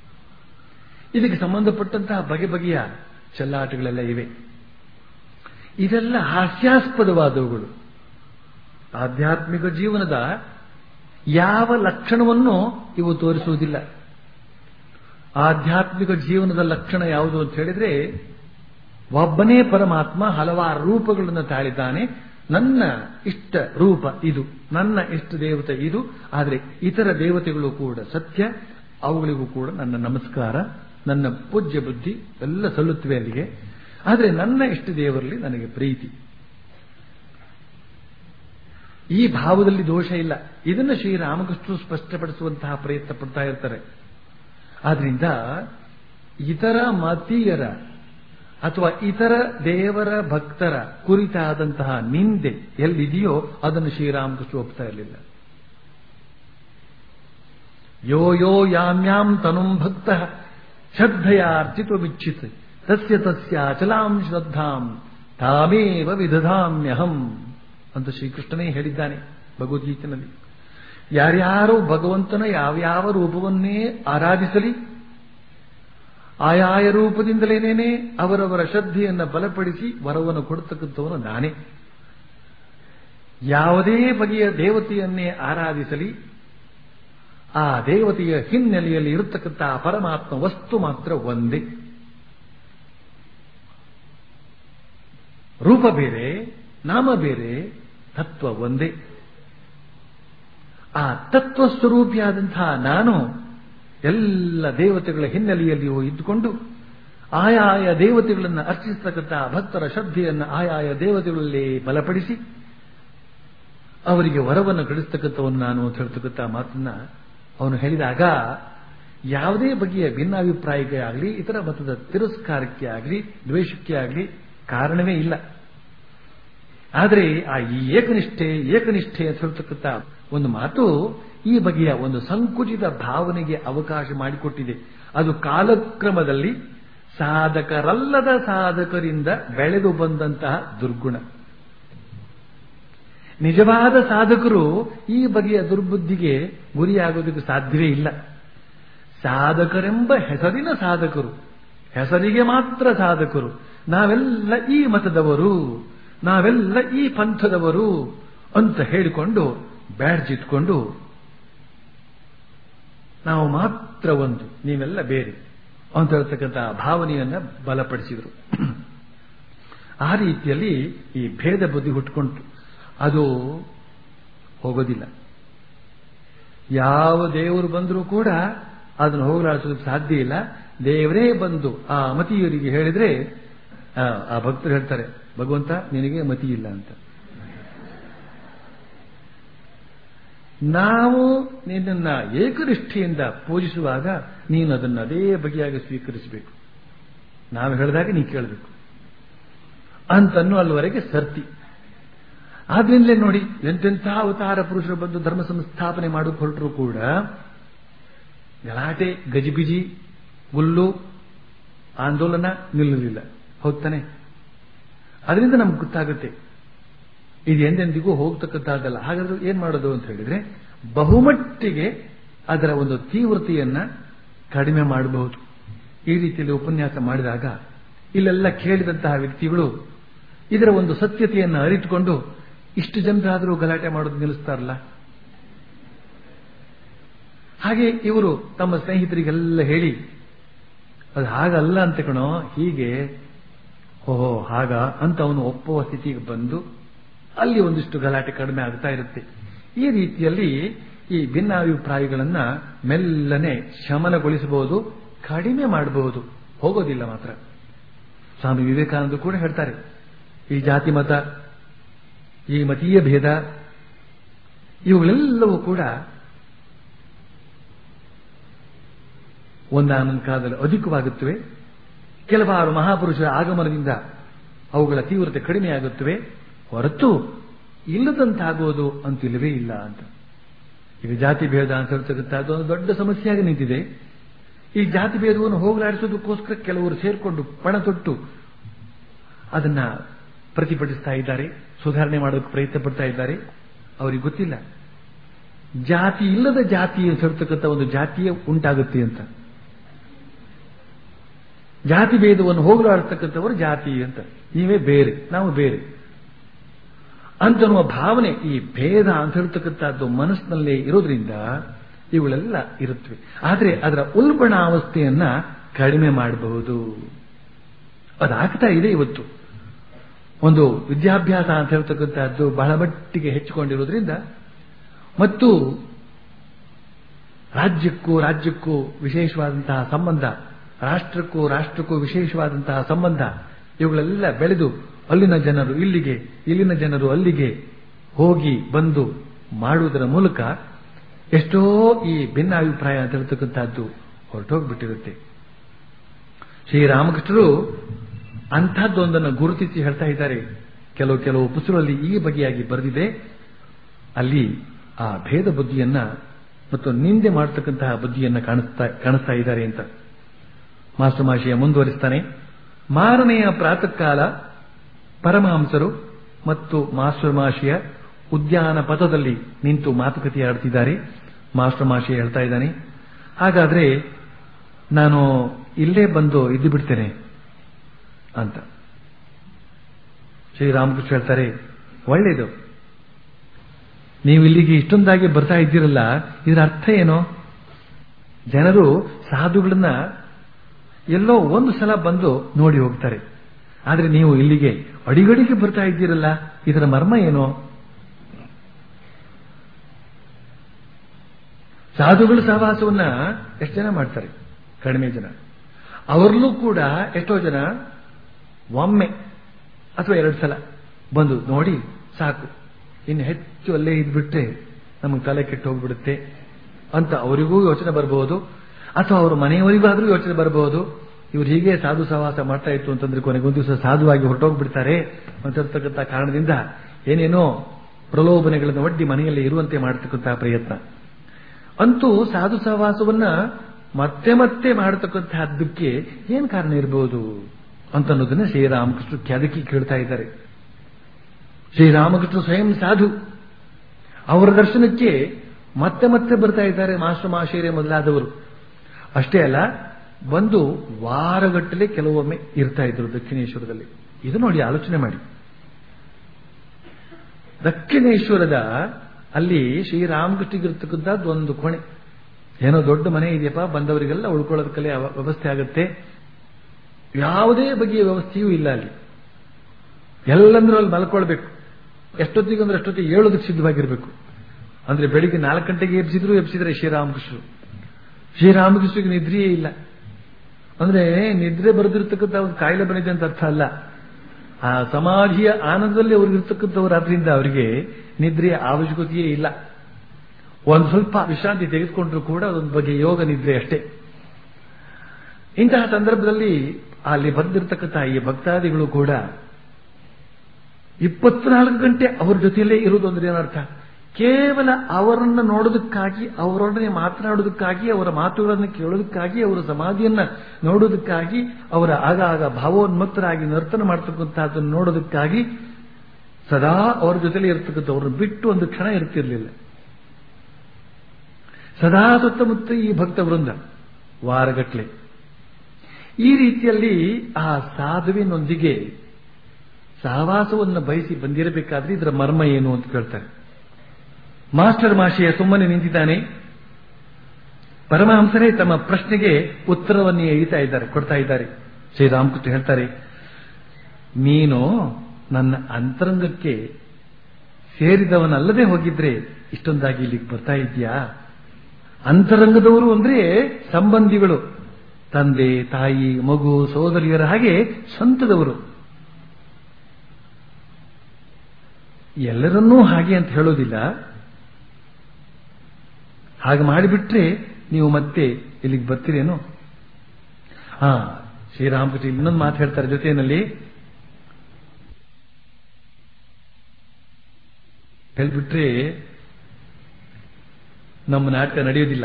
ಇದಕ್ಕೆ ಸಂಬಂಧಪಟ್ಟಂತಹ ಬಗೆ ಬಗೆಯ ಚೆಲ್ಲಾಟಗಳೆಲ್ಲ ಇವೆ ಇದೆಲ್ಲ ಹಾಸ್ಯಾಸ್ಪದವಾದವುಗಳು ಆಧ್ಯಾತ್ಮಿಕ ಜೀವನದ ಯಾವ ಲಕ್ಷಣವನ್ನು ಇವು ತೋರಿಸುವುದಿಲ್ಲ ಆಧ್ಯಾತ್ಮಿಕ ಜೀವನದ ಲಕ್ಷಣ ಯಾವುದು ಅಂತ ಹೇಳಿದ್ರೆ ಒಬ್ಬನೇ ಪರಮಾತ್ಮ ಹಲವಾರು ರೂಪಗಳನ್ನು ತಾಳಿದ್ದಾನೆ ನನ್ನ ಇಷ್ಟ ರೂಪ ಇದು ನನ್ನ ಇಷ್ಟ ದೇವತೆ ಇದು ಆದರೆ ಇತರ ದೇವತೆಗಳು ಕೂಡ ಸತ್ಯ ಅವುಗಳಿಗೂ ಕೂಡ ನನ್ನ ನಮಸ್ಕಾರ ನನ್ನ ಪೂಜ್ಯ ಬುದ್ಧಿ ಎಲ್ಲ ಸಲ್ಲುತ್ತವೆ ಅಲ್ಲಿಗೆ ಆದರೆ ನನ್ನ ಇಷ್ಟ ದೇವರಲ್ಲಿ ನನಗೆ ಪ್ರೀತಿ ಈ ಭಾವದಲ್ಲಿ ದೋಷ ಇಲ್ಲ ಇದನ್ನು ಶ್ರೀರಾಮಕೃಷ್ಣರು ಸ್ಪಷ್ಟಪಡಿಸುವಂತಹ ಪ್ರಯತ್ನ ಪಡ್ತಾ ಇರ್ತಾರೆ ಆದ್ರಿಂದ ಇತರ ಮತೀಯರ ಅಥವಾ ಇತರ ದೇವರ ಭಕ್ತರ ಕುರಿತಾದಂತಹ ನಿಂದೆ ಎಲ್ಲಿದೆಯೋ ಅದನ್ನು ಶ್ರೀರಾಮಕೃಷ್ಣ ಒಪ್ತಾ ಇರಲಿಲ್ಲ ಯೋ ಯೋ ಯಾಮ್ಯಾಂ ತನುಂ ಭಕ್ತ ಶ್ರದ್ಧೆಯಾರ್ಚಿತವಿಚ್ಛಿತ್ ತಸ್ಯ ತಸ್ಯ ಅಚಲಾಂ ಶ್ರದ್ಧಾಂ ತಾಮೇವ ವಿದಧಾಮ್ಯಹಂ ಅಂತ ಶ್ರೀಕೃಷ್ಣನೇ ಹೇಳಿದ್ದಾನೆ ಭಗವದ್ಗೀತೆಯಲ್ಲಿ ಯಾರ್ಯಾರು ಭಗವಂತನ ಯಾವ್ಯಾವ ರೂಪವನ್ನೇ ಆರಾಧಿಸಲಿ ಆಯಾಯ ರೂಪದಿಂದಲೇನೇನೆ ಅವರವರ ಶ್ರದ್ಧೆಯನ್ನು ಬಲಪಡಿಸಿ ವರವನ್ನು ಕೊಡ್ತಕ್ಕಂಥವನು ನಾನೇ ಯಾವುದೇ ಬಗೆಯ ದೇವತೆಯನ್ನೇ ಆರಾಧಿಸಲಿ ಆ ದೇವತೆಯ ಹಿನ್ನೆಲೆಯಲ್ಲಿ ಇರತಕ್ಕಂಥ ಪರಮಾತ್ಮ ವಸ್ತು ಮಾತ್ರ ಒಂದೇ ರೂಪ ಬೇರೆ ನಾಮ ಬೇರೆ ತತ್ವ ಒಂದೇ ಆ ತತ್ವ ಸ್ವರೂಪಿಯಾದಂತಹ ನಾನು ಎಲ್ಲ ದೇವತೆಗಳ ಹಿನ್ನೆಲೆಯಲ್ಲಿಯೂ ಇದ್ದುಕೊಂಡು ಆಯಾಯ ದೇವತೆಗಳನ್ನು ಅರ್ಚಿಸತಕ್ಕಂಥ ಭಕ್ತರ ಶ್ರದ್ಧೆಯನ್ನು ಆಯಾಯ ದೇವತೆಗಳಲ್ಲಿ ಬಲಪಡಿಸಿ ಅವರಿಗೆ ವರವನ್ನು ಗಳಿಸ್ತಕ್ಕಂಥವನು ನಾನು ಅಂತ ಹೇಳ್ತಕ್ಕಂಥ ಮಾತನ್ನ ಅವನು ಹೇಳಿದಾಗ ಯಾವುದೇ ಬಗೆಯ ಭಿನ್ನಾಭಿಪ್ರಾಯಕ್ಕೆ ಆಗಲಿ ಇತರ ಮತದ ತಿರಸ್ಕಾರಕ್ಕೆ ಆಗಲಿ ದ್ವೇಷಕ್ಕೆ ಆಗಲಿ ಕಾರಣವೇ ಇಲ್ಲ ಆದರೆ ಆ ಈ ಏಕನಿಷ್ಠೆ ಏಕನಿಷ್ಠೆ ಅಂತ ಹೇಳ್ತಕ್ಕಂಥ ಒಂದು ಮಾತು ಈ ಬಗೆಯ ಒಂದು ಸಂಕುಚಿತ ಭಾವನೆಗೆ ಅವಕಾಶ ಮಾಡಿಕೊಟ್ಟಿದೆ ಅದು ಕಾಲಕ್ರಮದಲ್ಲಿ ಸಾಧಕರಲ್ಲದ ಸಾಧಕರಿಂದ ಬೆಳೆದು ಬಂದಂತಹ ದುರ್ಗುಣ ನಿಜವಾದ ಸಾಧಕರು ಈ ಬಗೆಯ ದುರ್ಬುದ್ಧಿಗೆ ಗುರಿಯಾಗೋದಕ್ಕೆ ಸಾಧ್ಯವೇ ಇಲ್ಲ ಸಾಧಕರೆಂಬ ಹೆಸರಿನ ಸಾಧಕರು ಹೆಸರಿಗೆ ಮಾತ್ರ ಸಾಧಕರು ನಾವೆಲ್ಲ ಈ ಮತದವರು ನಾವೆಲ್ಲ ಈ ಪಂಥದವರು ಅಂತ ಹೇಳಿಕೊಂಡು ಬ್ಯಾಡ್ಜ್ ಇಟ್ಕೊಂಡು ನಾವು ಮಾತ್ರ ಒಂದು ನೀವೆಲ್ಲ ಬೇರೆ ಅಂತ ಹೇಳ್ತಕ್ಕಂಥ ಭಾವನೆಯನ್ನ ಬಲಪಡಿಸಿದರು ಆ ರೀತಿಯಲ್ಲಿ ಈ ಭೇದ ಬುದ್ಧಿ ಹುಟ್ಕೊಂತು ಅದು ಹೋಗೋದಿಲ್ಲ ಯಾವ ದೇವರು ಬಂದರೂ ಕೂಡ ಅದನ್ನು ಹೋಗಲಾಡಿಸೋದಕ್ಕೆ ಸಾಧ್ಯ ಇಲ್ಲ ದೇವರೇ ಬಂದು ಆ ಮತಿಯವರಿಗೆ ಹೇಳಿದ್ರೆ ಆ ಭಕ್ತರು ಹೇಳ್ತಾರೆ ಭಗವಂತ ನಿನಗೆ ಮತಿ ಇಲ್ಲ ಅಂತ ನಾವು ನಿನ್ನನ್ನ ಏಕನಿಷ್ಠೆಯಿಂದ ಪೂಜಿಸುವಾಗ ನೀನು ಅದನ್ನು ಅದೇ ಬಗೆಯಾಗಿ ಸ್ವೀಕರಿಸಬೇಕು ನಾವು ಹೇಳಿದಾಗ ನೀ ಕೇಳಬೇಕು ಅಂತನ್ನೋ ಅಲ್ಲಿವರೆಗೆ ಸರ್ತಿ ಆದ್ರಿಂದಲೇ ನೋಡಿ ಎಂತೆಂಥ ಅವತಾರ ಪುರುಷರು ಬಂದು ಧರ್ಮ ಸಂಸ್ಥಾಪನೆ ಮಾಡೋಕೆ ಹೊರಟರು ಕೂಡ ಗಲಾಟೆ ಗಜಿಬಿಜಿ ಗುಲ್ಲು ಆಂದೋಲನ ನಿಲ್ಲಲಿಲ್ಲ ಹೋಗ್ತಾನೆ ಅದರಿಂದ ನಮ್ಗೆ ಗೊತ್ತಾಗುತ್ತೆ ಇದು ಎಂದೆಂದಿಗೂ ಹೋಗ್ತಕ್ಕಂಥದ್ದಲ್ಲ ಹಾಗಾದ್ರೆ ಏನ್ ಮಾಡೋದು ಅಂತ ಹೇಳಿದ್ರೆ ಬಹುಮಟ್ಟಿಗೆ ಅದರ ಒಂದು ತೀವ್ರತೆಯನ್ನ ಕಡಿಮೆ ಮಾಡಬಹುದು ಈ ರೀತಿಯಲ್ಲಿ ಉಪನ್ಯಾಸ ಮಾಡಿದಾಗ ಇಲ್ಲೆಲ್ಲ ಕೇಳಿದಂತಹ ವ್ಯಕ್ತಿಗಳು ಇದರ ಒಂದು ಸತ್ಯತೆಯನ್ನು ಅರಿತುಕೊಂಡು ಇಷ್ಟು ಜನರಾದರೂ ಗಲಾಟೆ ಮಾಡೋದು ನಿಲ್ಲಿಸ್ತಾರಲ್ಲ ಹಾಗೆ ಇವರು ತಮ್ಮ ಸ್ನೇಹಿತರಿಗೆಲ್ಲ ಹೇಳಿ ಅದು ಹಾಗಲ್ಲ ಅಂತ ಕಣೋ ಹೀಗೆ ಓಹೋ ಹಾಗ ಅಂತ ಅವನು ಒಪ್ಪುವ ಸ್ಥಿತಿಗೆ ಬಂದು ಅಲ್ಲಿ ಒಂದಿಷ್ಟು ಗಲಾಟೆ ಕಡಿಮೆ ಆಗ್ತಾ ಇರುತ್ತೆ ಈ ರೀತಿಯಲ್ಲಿ ಈ ಭಿನ್ನಾಭಿಪ್ರಾಯಗಳನ್ನ ಮೆಲ್ಲನೆ ಶಮನಗೊಳಿಸಬಹುದು ಕಡಿಮೆ ಮಾಡಬಹುದು ಹೋಗೋದಿಲ್ಲ ಮಾತ್ರ ಸ್ವಾಮಿ ವಿವೇಕಾನಂದ ಕೂಡ ಹೇಳ್ತಾರೆ ಈ ಜಾತಿ ಮತ ಈ ಮತೀಯ ಭೇದ ಇವುಗಳೆಲ್ಲವೂ ಕೂಡ ಒಂದಾನೊಂದು ಕಾಲದಲ್ಲಿ ಅಧಿಕವಾಗುತ್ತವೆ ಕೆಲವಾರು ಮಹಾಪುರುಷರ ಆಗಮನದಿಂದ ಅವುಗಳ ತೀವ್ರತೆ ಕಡಿಮೆಯಾಗುತ್ತವೆ ಹೊರತು ಇಲ್ಲದಂತಾಗೋದು ಅಂತಿಲ್ಲವೇ ಇಲ್ಲ ಅಂತ ಈಗ ಜಾತಿ ಭೇದ ಅಂತ ಹೇಳ್ತಕ್ಕಂಥದ್ದು ಒಂದು ದೊಡ್ಡ ಸಮಸ್ಯೆಯಾಗಿ ನಿಂತಿದೆ ಈ ಜಾತಿ ಭೇದವನ್ನು ಹೋಗಲಾಡಿಸೋದಕ್ಕೋಸ್ಕರ ಕೆಲವರು ಸೇರ್ಕೊಂಡು ಪಣ ತೊಟ್ಟು ಅದನ್ನ ಪ್ರತಿಭಟಿಸ್ತಾ ಇದ್ದಾರೆ ಸುಧಾರಣೆ ಮಾಡೋದಕ್ಕೆ ಪ್ರಯತ್ನ ಪಡ್ತಾ ಇದ್ದಾರೆ ಅವರಿಗೆ ಗೊತ್ತಿಲ್ಲ ಜಾತಿ ಇಲ್ಲದ ಜಾತಿ ಅಂತ ಹೇಳ್ತಕ್ಕಂಥ ಒಂದು ಜಾತಿಯೇ ಉಂಟಾಗುತ್ತೆ ಅಂತ ಜಾತಿ ಭೇದವನ್ನು ಹೋಗಲಾಡ್ತಕ್ಕಂಥವರು ಜಾತಿ ಅಂತ ನೀವೇ ಬೇರೆ ನಾವು ಬೇರೆ ಅಂತನ್ನುವ ಭಾವನೆ ಈ ಭೇದ ಅಂತ ಹೇಳ್ತಕ್ಕಂಥದ್ದು ಮನಸ್ಸಿನಲ್ಲೇ ಇರೋದ್ರಿಂದ ಇವುಗಳೆಲ್ಲ ಇರುತ್ತವೆ ಆದರೆ ಅದರ ಉಲ್ಬಣಾವಸ್ಥೆಯನ್ನ ಕಡಿಮೆ ಮಾಡಬಹುದು ಅದಾಗ್ತಾ ಇದೆ ಇವತ್ತು ಒಂದು ವಿದ್ಯಾಭ್ಯಾಸ ಅಂತ ಹೇಳ್ತಕ್ಕಂಥದ್ದು ಬಹಳ ಮಟ್ಟಿಗೆ ಹೆಚ್ಚಿಕೊಂಡಿರೋದ್ರಿಂದ ಮತ್ತು ರಾಜ್ಯಕ್ಕೂ ರಾಜ್ಯಕ್ಕೂ ವಿಶೇಷವಾದಂತಹ ಸಂಬಂಧ ರಾಷ್ಟ್ರಕ್ಕೂ ರಾಷ್ಟ್ರಕ್ಕೂ ವಿಶೇಷವಾದಂತಹ ಸಂಬಂಧ ಇವುಗಳೆಲ್ಲ ಬೆಳೆದು ಅಲ್ಲಿನ ಜನರು ಇಲ್ಲಿಗೆ ಇಲ್ಲಿನ ಜನರು ಅಲ್ಲಿಗೆ ಹೋಗಿ ಬಂದು ಮಾಡುವುದರ ಮೂಲಕ ಎಷ್ಟೋ ಈ ಭಿನ್ನಾಭಿಪ್ರಾಯ ಅಂತ ಹೇಳ್ತಕ್ಕಂಥದ್ದು ಹೊರಟೋಗ್ಬಿಟ್ಟಿರುತ್ತೆ ಶ್ರೀರಾಮಕೃಷ್ಣರು ಅಂಥದ್ದೊಂದನ್ನು ಗುರುತಿಸಿ ಹೇಳ್ತಾ ಇದ್ದಾರೆ ಕೆಲವು ಕೆಲವು ಪುಸ್ತಕಗಳಲ್ಲಿ ಈ ಬಗೆಯಾಗಿ ಬರೆದಿದೆ ಅಲ್ಲಿ ಆ ಭೇದ ಬುದ್ಧಿಯನ್ನ ಮತ್ತು ನಿಂದೆ ಮಾಡತಕ್ಕಂತಹ ಬುದ್ಧಿಯನ್ನ ಕಾಣಿಸ್ತಾ ಕಾಣಿಸ್ತಾ ಇದ್ದಾರೆ ಅಂತ ಮಾಸ್ಟರ್ ಮಾಶಿಯ ಮುಂದುವರಿಸ್ತಾನೆ ಮಾರನೆಯ ಪ್ರಾತಃ ಕಾಲ ಪರಮಹಂಸರು ಮತ್ತು ಮಾಸ್ಟರ್ ಮಾಶಿಯ ಉದ್ಯಾನ ಪಥದಲ್ಲಿ ನಿಂತು ಮಾತುಕತೆ ಆಡ್ತಿದ್ದಾರೆ ಮಾಸ್ಟರ್ ಮಾಶಿ ಹೇಳ್ತಾ ಇದ್ದಾನೆ ಹಾಗಾದ್ರೆ ನಾನು ಇಲ್ಲೇ ಬಂದು ಇದ್ದು ಬಿಡ್ತೇನೆ ಅಂತ ಶ್ರೀರಾಮಕೃಷ್ಣ ಹೇಳ್ತಾರೆ ಒಳ್ಳೇದು ನೀವು ಇಲ್ಲಿಗೆ ಇಷ್ಟೊಂದಾಗಿ ಬರ್ತಾ ಇದ್ದೀರಲ್ಲ ಇದರ ಅರ್ಥ ಏನು ಜನರು ಸಾಧುಗಳನ್ನ ಎಲ್ಲೋ ಒಂದು ಸಲ ಬಂದು ನೋಡಿ ಹೋಗ್ತಾರೆ ಆದ್ರೆ ನೀವು ಇಲ್ಲಿಗೆ ಅಡಿಗಡಿಗೆ ಬರ್ತಾ ಇದ್ದೀರಲ್ಲ ಇದರ ಮರ್ಮ ಏನು ಸಾಧುಗಳ ಸಹವಾಸವನ್ನ ಎಷ್ಟು ಜನ ಮಾಡ್ತಾರೆ ಕಡಿಮೆ ಜನ ಅವರಲ್ಲೂ ಕೂಡ ಎಷ್ಟೋ ಜನ ಒಮ್ಮೆ ಅಥವಾ ಎರಡು ಸಲ ಬಂದು ನೋಡಿ ಸಾಕು ಇನ್ನು ಹೆಚ್ಚು ಅಲ್ಲೇ ಇದ್ಬಿಟ್ರೆ ನಮಗೆ ತಲೆ ಕೆಟ್ಟು ಹೋಗ್ಬಿಡುತ್ತೆ ಅಂತ ಅವರಿಗೂ ಯೋಚನೆ ಬರಬಹುದು ಅಥವಾ ಅವರ ಮನೆಯವರಿಗಾದ್ರೂ ಯೋಚನೆ ಬರಬಹುದು ಇವ್ರು ಹೀಗೆ ಸಾಧು ಸಹವಾಸ ಮಾಡ್ತಾ ಇತ್ತು ಅಂತಂದ್ರೆ ಕೊನೆಗೊಂದು ದಿವಸ ಸಾಧುವಾಗಿ ಹೊರಟೋಗ್ಬಿಡ್ತಾರೆ ಅಂತಿರ್ತಕ್ಕಂಥ ಕಾರಣದಿಂದ ಏನೇನೋ ಪ್ರಲೋಭನೆಗಳನ್ನು ಒಡ್ಡಿ ಮನೆಯಲ್ಲಿ ಇರುವಂತೆ ಮಾಡತಕ್ಕಂತಹ ಪ್ರಯತ್ನ ಅಂತೂ ಸಾಧು ಸಹವಾಸವನ್ನ ಮತ್ತೆ ಮತ್ತೆ ಮಾಡತಕ್ಕಂತಹದ್ದಕ್ಕೆ ಏನ್ ಕಾರಣ ಇರಬಹುದು ಅಂತನ್ನೋದನ್ನ ಶ್ರೀರಾಮಕೃಷ್ಣ ಕೆದಕಿ ಕೇಳ್ತಾ ಇದ್ದಾರೆ ಶ್ರೀರಾಮಕೃಷ್ಣ ಸ್ವಯಂ ಸಾಧು ಅವರ ದರ್ಶನಕ್ಕೆ ಮತ್ತೆ ಮತ್ತೆ ಬರ್ತಾ ಇದ್ದಾರೆ ಮಾಸ್ಟರ್ ಮಾಶೇರೆ ಮೊದಲಾದವರು ಅಷ್ಟೇ ಅಲ್ಲ ಬಂದು ವಾರಗಟ್ಟಲೆ ಕೆಲವೊಮ್ಮೆ ಇರ್ತಾ ಇದ್ರು ದಕ್ಷಿಣೇಶ್ವರದಲ್ಲಿ ಇದು ನೋಡಿ ಆಲೋಚನೆ ಮಾಡಿ ದಕ್ಷಿಣೇಶ್ವರದ ಅಲ್ಲಿ ಶ್ರೀರಾಮಕೃಷ್ಣಗಿರ್ತಕ್ಕಂಥದ್ದು ಒಂದು ಕೋಣೆ ಏನೋ ದೊಡ್ಡ ಮನೆ ಇದೆಯಪ್ಪ ಬಂದವರಿಗೆಲ್ಲ ಉಳ್ಕೊಳ್ಳೋದಕ್ಕಲ್ಲೇ ಅವ- ವ್ಯವಸ್ಥೆ ಆಗುತ್ತೆ ಯಾವುದೇ ಬಗೆಯ ವ್ಯವಸ್ಥೆಯೂ ಇಲ್ಲ ಅಲ್ಲಿ ಎಲ್ಲಂದ್ರೂ ಅಲ್ಲಿ ಮಲ್ಕೊಳ್ಬೇಕು ಎಷ್ಟೊತ್ತಿಗೆ ಅಂದ್ರೆ ಅಷ್ಟೊತ್ತಿಗೆ ಏಳೋದಕ್ಕೆ ಸಿದ್ಧವಾಗಿರ್ಬೇಕು ಅಂದ್ರೆ ಬೆಳಿಗ್ಗೆ ನಾಲ್ಕು ಗಂಟೆಗೆ ಎಬ್ಸಿದ್ರು ಎಬ್ಸಿದ್ರೆ ಶ್ರೀರಾಮಕೃಷ್ಣರು ಶ್ರೀರಾಮಕೃಷ್ಣಗೆ ನಿದ್ರೆಯೇ ಇಲ್ಲ ಅಂದ್ರೆ ನಿದ್ರೆ ಬರೆದಿರ್ತಕ್ಕಂಥ ಒಂದು ಕಾಯಿಲೆ ಬಂದಿದೆ ಅಂತ ಅರ್ಥ ಅಲ್ಲ ಆ ಸಮಾಧಿಯ ಆನಂದದಲ್ಲಿ ಅವ್ರಿಗಿರ್ತಕ್ಕಂಥವ್ರು ಆದ್ರಿಂದ ಅವರಿಗೆ ನಿದ್ರೆಯ ಅವಶ್ಯಕತೆಯೇ ಇಲ್ಲ ಒಂದು ಸ್ವಲ್ಪ ವಿಶ್ರಾಂತಿ ತೆಗೆದುಕೊಂಡ್ರು ಕೂಡ ಅದೊಂದು ಬಗ್ಗೆ ಯೋಗ ನಿದ್ರೆ ಅಷ್ಟೇ ಇಂತಹ ಸಂದರ್ಭದಲ್ಲಿ ಅಲ್ಲಿ ಬಂದಿರತಕ್ಕಂಥ ಈ ಭಕ್ತಾದಿಗಳು ಕೂಡ ಇಪ್ಪತ್ನಾಲ್ಕು ಗಂಟೆ ಅವ್ರ ಜೊತೆಯಲ್ಲೇ ಇರುವುದು ಅಂದ್ರೆ ಏನರ್ಥ ಕೇವಲ ಅವರನ್ನ ನೋಡೋದಕ್ಕಾಗಿ ಅವರೊಡನೆ ಮಾತನಾಡೋದಕ್ಕಾಗಿ ಅವರ ಮಾತುಗಳನ್ನು ಕೇಳೋದಕ್ಕಾಗಿ ಅವರ ಸಮಾಧಿಯನ್ನ ನೋಡೋದಕ್ಕಾಗಿ ಅವರ ಆಗಾಗ ಭಾವೋನ್ಮತ್ತರಾಗಿ ನರ್ತನ ಮಾಡ್ತಕ್ಕಂಥದ್ದನ್ನು ನೋಡೋದಕ್ಕಾಗಿ ಸದಾ ಅವರ ಜೊತೆಲೇ ಇರ್ತಕ್ಕಂಥವ್ರನ್ನ ಬಿಟ್ಟು ಒಂದು ಕ್ಷಣ ಇರ್ತಿರ್ಲಿಲ್ಲ ಸದಾ ಸುತ್ತಮುತ್ತ ಈ ಭಕ್ತ ವೃಂದ ವಾರಗಟ್ಲೆ ಈ ರೀತಿಯಲ್ಲಿ ಆ ಸಾಧುವಿನೊಂದಿಗೆ ಸಹವಾಸವನ್ನು ಬಯಸಿ ಬಂದಿರಬೇಕಾದ್ರೆ ಇದರ ಮರ್ಮ ಏನು ಅಂತ ಕೇಳ್ತಾರೆ ಮಾಸ್ಟರ್ ಮಾಶಿಯ ಸುಮ್ಮನೆ ನಿಂತಿದ್ದಾನೆ ಪರಮಹಂಸರೇ ತಮ್ಮ ಪ್ರಶ್ನೆಗೆ ಉತ್ತರವನ್ನೇ ಎಳಿತಾ ಇದ್ದಾರೆ ಕೊಡ್ತಾ ಇದ್ದಾರೆ ಶ್ರೀರಾಮಕೃಷ್ಣ ಹೇಳ್ತಾರೆ ನೀನು ನನ್ನ ಅಂತರಂಗಕ್ಕೆ ಸೇರಿದವನಲ್ಲದೆ ಹೋಗಿದ್ರೆ ಇಷ್ಟೊಂದಾಗಿ ಇಲ್ಲಿಗೆ ಬರ್ತಾ ಇದೆಯಾ ಅಂತರಂಗದವರು ಅಂದ್ರೆ ಸಂಬಂಧಿಗಳು ತಂದೆ ತಾಯಿ ಮಗು ಸೋದರಿಯರ ಹಾಗೆ ಸ್ವಂತದವರು ಎಲ್ಲರನ್ನೂ ಹಾಗೆ ಅಂತ ಹೇಳೋದಿಲ್ಲ ಹಾಗೆ ಮಾಡಿಬಿಟ್ರೆ ನೀವು ಮತ್ತೆ ಇಲ್ಲಿಗೆ ಬರ್ತೀರೇನು ಹಾ ಶ್ರೀರಾಮಕೃಷ್ಣ ಇನ್ನೊಂದು ಮಾತು ಹೇಳ್ತಾರೆ ಜೊತೆಯಲ್ಲಿ ಹೇಳ್ಬಿಟ್ರೆ ನಮ್ಮ ನಾಟಕ ನಡೆಯೋದಿಲ್ಲ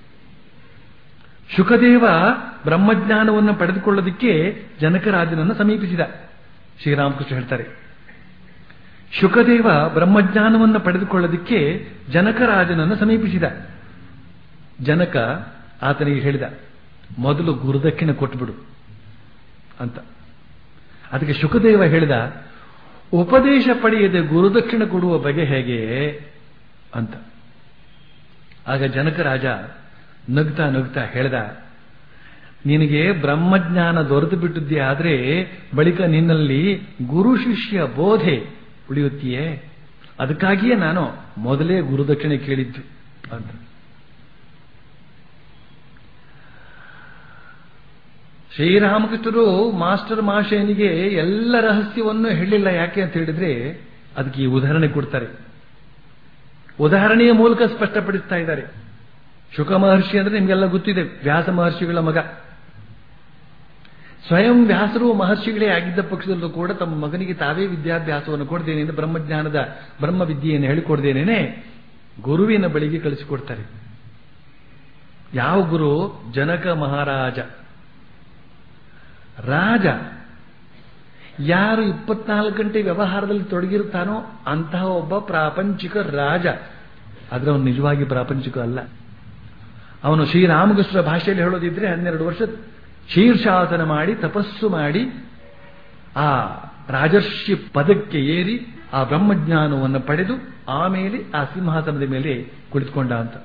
ಶುಕದೇವ ಬ್ರಹ್ಮಜ್ಞಾನವನ್ನು ಪಡೆದುಕೊಳ್ಳೋದಕ್ಕೆ ಜನಕರಾಜನನ್ನು ಸಮೀಪಿಸಿದ ಶ್ರೀರಾಮಕೃಷ್ಣ ಹೇಳ್ತಾರೆ ಶುಕದೇವ ಬ್ರಹ್ಮಜ್ಞಾನವನ್ನು ಪಡೆದುಕೊಳ್ಳೋದಕ್ಕೆ ಜನಕರಾಜನನ್ನು ಸಮೀಪಿಸಿದ ಜನಕ ಆತನಿಗೆ ಹೇಳಿದ ಮೊದಲು ಗುರುದಕ್ಷಿಣೆ ಕೊಟ್ಬಿಡು ಅಂತ ಅದಕ್ಕೆ ಶುಕದೇವ ಹೇಳಿದ ಉಪದೇಶ ಪಡೆಯದೆ ಗುರುದಕ್ಷಿಣೆ ಕೊಡುವ ಬಗೆ ಹೇಗೆ ಅಂತ ಆಗ ಜನಕ ರಾಜ ನಗ್ತಾ ನಗ್ತಾ ಹೇಳ್ದ ನಿನಗೆ ಬ್ರಹ್ಮಜ್ಞಾನ ದೊರೆತು ಬಿಟ್ಟಿದ್ದೆ ಆದ್ರೆ ಬಳಿಕ ನಿನ್ನಲ್ಲಿ ಗುರು ಶಿಷ್ಯ ಬೋಧೆ ಉಳಿಯುತ್ತೀಯೇ ಅದಕ್ಕಾಗಿಯೇ ನಾನು ಮೊದಲೇ ಗುರುದಕ್ಷಿಣೆ ಕೇಳಿದ್ದು ಅಂತ ಶ್ರೀರಾಮಕೃಷ್ಣರು ಮಾಸ್ಟರ್ ಮಾಶಯನಿಗೆ ಎಲ್ಲ ರಹಸ್ಯವನ್ನು ಹೇಳಿಲ್ಲ ಯಾಕೆ ಅಂತ ಹೇಳಿದ್ರೆ ಅದಕ್ಕೆ ಈ ಉದಾಹರಣೆ ಕೊಡ್ತಾರೆ ಉದಾಹರಣೆಯ ಮೂಲಕ ಸ್ಪಷ್ಟಪಡಿಸ್ತಾ ಇದ್ದಾರೆ ಶುಕ ಮಹರ್ಷಿ ಅಂದ್ರೆ ನಿಮಗೆಲ್ಲ ಗೊತ್ತಿದೆ ವ್ಯಾಸ ಮಹರ್ಷಿಗಳ ಮಗ ಸ್ವಯಂ ವ್ಯಾಸರು ಮಹರ್ಷಿಗಳೇ ಆಗಿದ್ದ ಪಕ್ಷದಲ್ಲೂ ಕೂಡ ತಮ್ಮ ಮಗನಿಗೆ ತಾವೇ ವಿದ್ಯಾಭ್ಯಾಸವನ್ನು ಕೊಡ್ದೇನೆ ಎಂದು ಬ್ರಹ್ಮಜ್ಞಾನದ ಬ್ರಹ್ಮ ವಿದ್ಯೆಯನ್ನು ಹೇಳಿಕೊಡ್ದೇನೆ ಗುರುವಿನ ಬಳಿಗೆ ಕಳಿಸಿಕೊಡ್ತಾರೆ ಯಾವ ಗುರು ಜನಕ ಮಹಾರಾಜ ರಾಜ ಯಾರು ಇಪ್ಪತ್ನಾಲ್ಕು ಗಂಟೆ ವ್ಯವಹಾರದಲ್ಲಿ ತೊಡಗಿರುತ್ತಾನೋ ಅಂತಹ ಒಬ್ಬ ಪ್ರಾಪಂಚಿಕ ರಾಜ ಆದ್ರೆ ಅವನು ನಿಜವಾಗಿ ಪ್ರಾಪಂಚಿಕ ಅಲ್ಲ ಅವನು ಶ್ರೀರಾಮಕೃಷ್ಣ ಭಾಷೆಯಲ್ಲಿ ಹೇಳೋದಿದ್ರೆ ಹನ್ನೆರಡು ವರ್ಷ ಶೀರ್ಷಾಸನ ಮಾಡಿ ತಪಸ್ಸು ಮಾಡಿ ಆ ರಾಜರ್ಷಿ ಪದಕ್ಕೆ ಏರಿ ಆ ಬ್ರಹ್ಮಜ್ಞಾನವನ್ನು ಪಡೆದು ಆಮೇಲೆ ಆ ಸಿಂಹಾಸನದ ಮೇಲೆ ಕುಳಿತುಕೊಂಡ ಅಂತ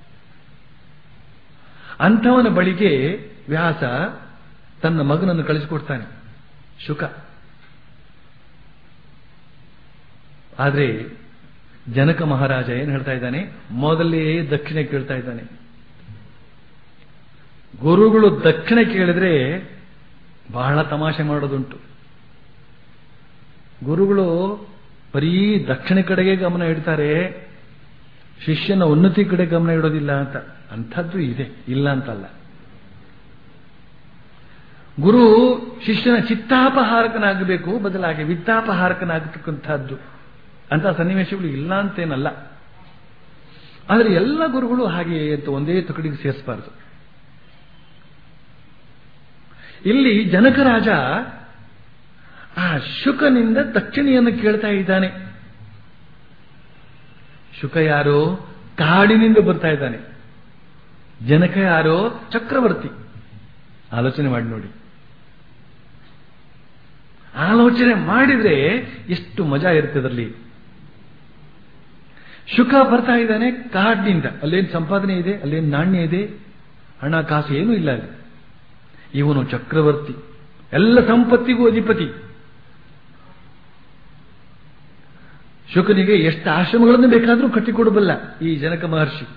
ಅಂಥವನ ಬಳಿಗೆ ವ್ಯಾಸ ತನ್ನ ಮಗನನ್ನು ಕಳಿಸಿಕೊಡ್ತಾನೆ ಶುಕ ಆದ್ರೆ ಜನಕ ಮಹಾರಾಜ ಏನ್ ಹೇಳ್ತಾ ಇದ್ದಾನೆ ಮೊದಲೇ ದಕ್ಷಿಣ ಕೇಳ್ತಾ ಇದ್ದಾನೆ ಗುರುಗಳು ದಕ್ಷಿಣ ಕೇಳಿದ್ರೆ ಬಹಳ ತಮಾಷೆ ಮಾಡೋದುಂಟು ಗುರುಗಳು ಬರೀ ದಕ್ಷಿಣ ಕಡೆಗೆ ಗಮನ ಇಡ್ತಾರೆ ಶಿಷ್ಯನ ಉನ್ನತಿ ಕಡೆ ಗಮನ ಇಡೋದಿಲ್ಲ ಅಂತ ಅಂಥದ್ದು ಇದೆ ಇಲ್ಲ ಅಂತಲ್ಲ ಗುರು ಶಿಷ್ಯನ ಚಿತ್ತಾಪಹಾರಕನಾಗಬೇಕು ಬದಲಾಗಿ ವಿತ್ತಾಪಹಾರಕನಾಗತಕ್ಕಂಥದ್ದು ಅಂತ ಸನ್ನಿವೇಶಗಳು ಇಲ್ಲ ಅಂತೇನಲ್ಲ ಆದರೆ ಎಲ್ಲ ಗುರುಗಳು ಹಾಗೆ ಅಂತ ಒಂದೇ ತುಕಡಿಗೆ ಸೇರಿಸಬಾರದು ಇಲ್ಲಿ ಜನಕರಾಜ ಆ ಶುಕನಿಂದ ದಕ್ಷಿಣೆಯನ್ನು ಕೇಳ್ತಾ ಇದ್ದಾನೆ ಶುಕ ಯಾರೋ ಕಾಡಿನಿಂದ ಬರ್ತಾ ಇದ್ದಾನೆ ಜನಕ ಯಾರೋ ಚಕ್ರವರ್ತಿ ಆಲೋಚನೆ ಮಾಡಿ ನೋಡಿ ಆಲೋಚನೆ ಮಾಡಿದ್ರೆ ಎಷ್ಟು ಮಜಾ ಇರುತ್ತೆ ಅದರಲ್ಲಿ ಶುಕ ಬರ್ತಾ ಇದ್ದಾನೆ ಕಾಡಿನಿಂದ ಅಲ್ಲೇನು ಸಂಪಾದನೆ ಇದೆ ಅಲ್ಲೇನು ನಾಣ್ಯ ಇದೆ ಹಣ ಕಾಸು ಏನೂ ಇಲ್ಲ ಅಲ್ಲಿ ಇವನು ಚಕ್ರವರ್ತಿ ಎಲ್ಲ ಸಂಪತ್ತಿಗೂ ಅಧಿಪತಿ ಶುಕನಿಗೆ ಎಷ್ಟು ಆಶ್ರಮಗಳನ್ನು ಬೇಕಾದರೂ ಕಟ್ಟಿಕೊಡಬಲ್ಲ ಈ ಜನಕ ಮಹರ್ಷಿ